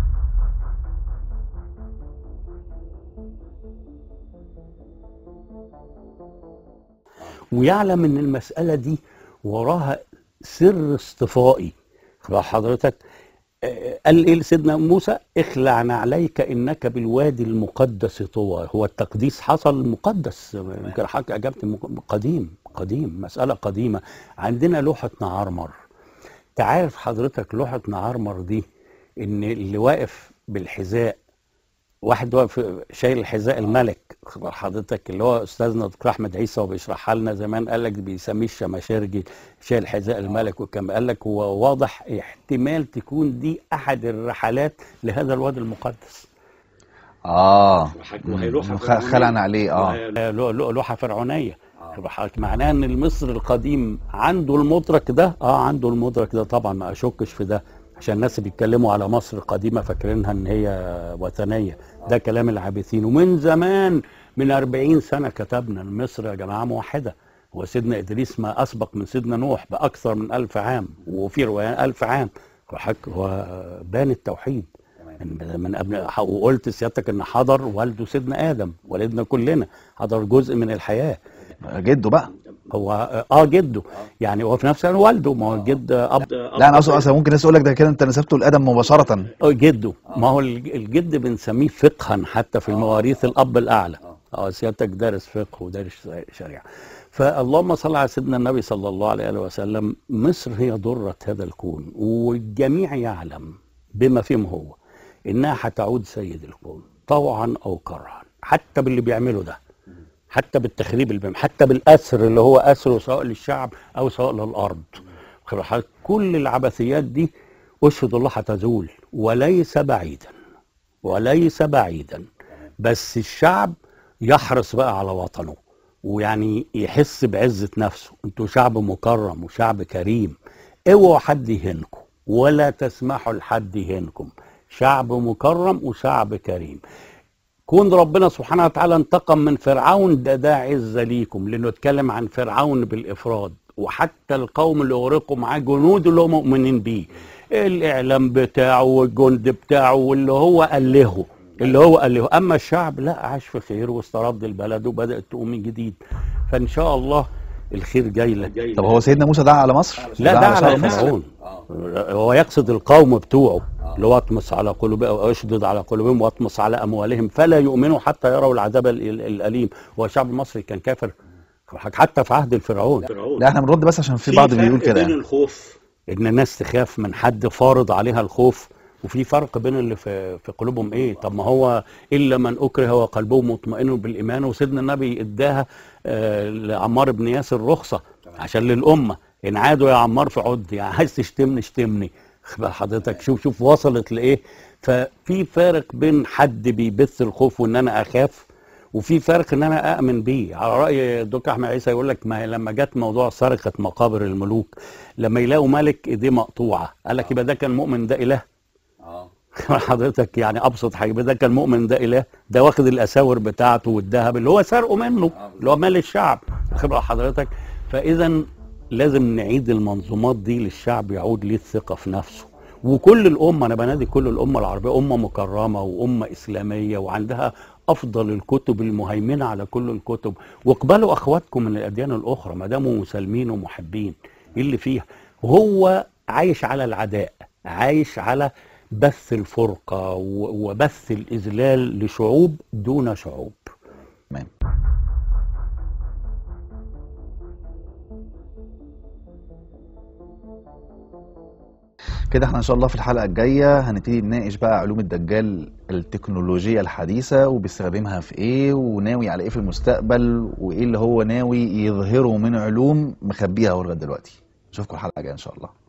S2: ويعلم ان المسألة دي وراها سر اصطفائي خد حضرتك آه، قال ايه لسيدنا موسى اخلع نعليك انك بالوادي المقدس طوى هو التقديس حصل مقدس يمكن حضرتك اجبت مق- قديم قديم مسألة قديمة عندنا لوحة نعرمر تعرف حضرتك لوحة نعرمر دي ان اللي واقف بالحذاء واحد واقف شايل حذاء الملك خبر حضرتك اللي هو استاذنا دكتور احمد عيسى وبيشرحها لنا زمان قال لك بيسميه الشماشرجي شايل حذاء الملك وكان قال لك هو واضح احتمال تكون دي احد الرحلات لهذا الوادي المقدس
S1: اه
S2: وهي لوحة
S1: خ- خلعنا عليه اه
S2: وهي لو- لو- لوحه فرعونيه خبر حضرتك معناه ان المصري القديم عنده المدرك ده اه عنده المدرك ده طبعا ما اشكش في ده عشان الناس بيتكلموا على مصر القديمه فاكرينها ان هي وثنيه ده كلام العابثين ومن زمان من 40 سنه كتبنا إن مصر يا جماعه موحده وسيدنا ادريس ما اسبق من سيدنا نوح باكثر من ألف عام وفي روايه ألف عام وحك- هو بان التوحيد من من قبل وقلت سيادتك ان حضر والده سيدنا ادم والدنا كلنا حضر جزء من الحياه
S1: جده بقى
S2: هو اه جده يعني هو في نفس الوقت والده ما هو الجد اب
S1: لا انا اقصد اصلا ممكن الناس يقول لك ده كده انت نسبته لادم مباشره
S2: آه، جده ما هو الج- الجد بنسميه فقها حتى في المواريث الاب الاعلى اه سيادتك دارس فقه ودارس شريعه فاللهم صل على سيدنا النبي صلى الله عليه وسلم مصر هي ضرة هذا الكون والجميع يعلم بما فيهم هو انها هتعود سيد الكون طوعا او كرها حتى باللي بيعمله ده حتى بالتخريب اللي بيعمله حتى بالاسر اللي هو اسره سواء للشعب او سواء للارض واخد بال حضرتك؟ كل العبثيات دي اشهد الله هتزول وليس بعيدا وليس بعيدا بس الشعب يحرص بقى على وطنه ويعني يحس بعزة نفسه انتوا شعب مكرم وشعب كريم اوعوا حد يهنكم ولا تسمحوا لحد يهنكم شعب مكرم وشعب كريم كون ربنا سبحانه وتعالى انتقم من فرعون ده ده عزة ليكم لانه اتكلم عن فرعون بالافراد وحتى القوم اللي اغرقوا معاه جنود اللي هم مؤمنين بيه الاعلام بتاعه والجند بتاعه واللي هو ألهه اللي هو ألهه اما الشعب لا عاش في خير واسترد البلد وبدات تقوم من جديد فان شاء الله الخير جاي لك
S1: طب هو سيدنا موسى دعا على مصر
S2: لا
S1: دعا
S2: ده على
S1: شعب مصر؟
S2: فرعون هو يقصد القوم بتوعه اللي هو اطمس على قلوبهم او اشدد على قلوبهم واطمس على اموالهم فلا يؤمنوا حتى يروا العذاب ال- ال- الاليم هو الشعب المصري كان كافر حتى في عهد الفرعون
S1: لا احنا بنرد بس عشان في بعض بيقول كده يعني.
S2: الخوف ان الناس تخاف من حد فارض عليها الخوف وفي فرق بين اللي في في قلوبهم ايه طب ما هو الا من اكره وقلبه مطمئن بالايمان وسيدنا النبي اداها آه لعمار بن ياسر رخصه عشان للامه ان عادوا يا عمار في عد يعني عايز تشتمني اشتمني خد بال حضرتك شوف شوف وصلت لايه ففي فارق بين حد بيبث الخوف وان انا اخاف وفي فرق ان انا اامن بيه على راي الدكتور احمد عيسى يقول لك ما هي لما جت موضوع سرقه مقابر الملوك لما يلاقوا ملك ايديه مقطوعه قال لك يبقى ده كان مؤمن ده اله حضرتك يعني ابسط حاجه يبقى ده كان مؤمن ده اله ده واخد الاساور بتاعته والذهب اللي هو سرقه منه اللي هو مال الشعب واخد بال حضرتك فاذا لازم نعيد المنظومات دي للشعب يعود ليه الثقه في نفسه وكل الامه انا بنادي كل الامه العربيه امه مكرمه وامه اسلاميه وعندها افضل الكتب المهيمنه على كل الكتب واقبلوا اخواتكم من الاديان الاخرى ما داموا مسالمين ومحبين ايه اللي فيها وهو عايش على العداء عايش على بث الفرقه و- وبث الاذلال لشعوب دون شعوب
S1: تمام كده احنا ان شاء الله في الحلقه الجايه هنبتدي نناقش بقى علوم الدجال التكنولوجيا الحديثه وبيستخدمها في ايه وناوي على ايه في المستقبل وايه اللي هو ناوي يظهره من علوم مخبيها هو لغايه دلوقتي نشوفكم الحلقه الجايه ان شاء الله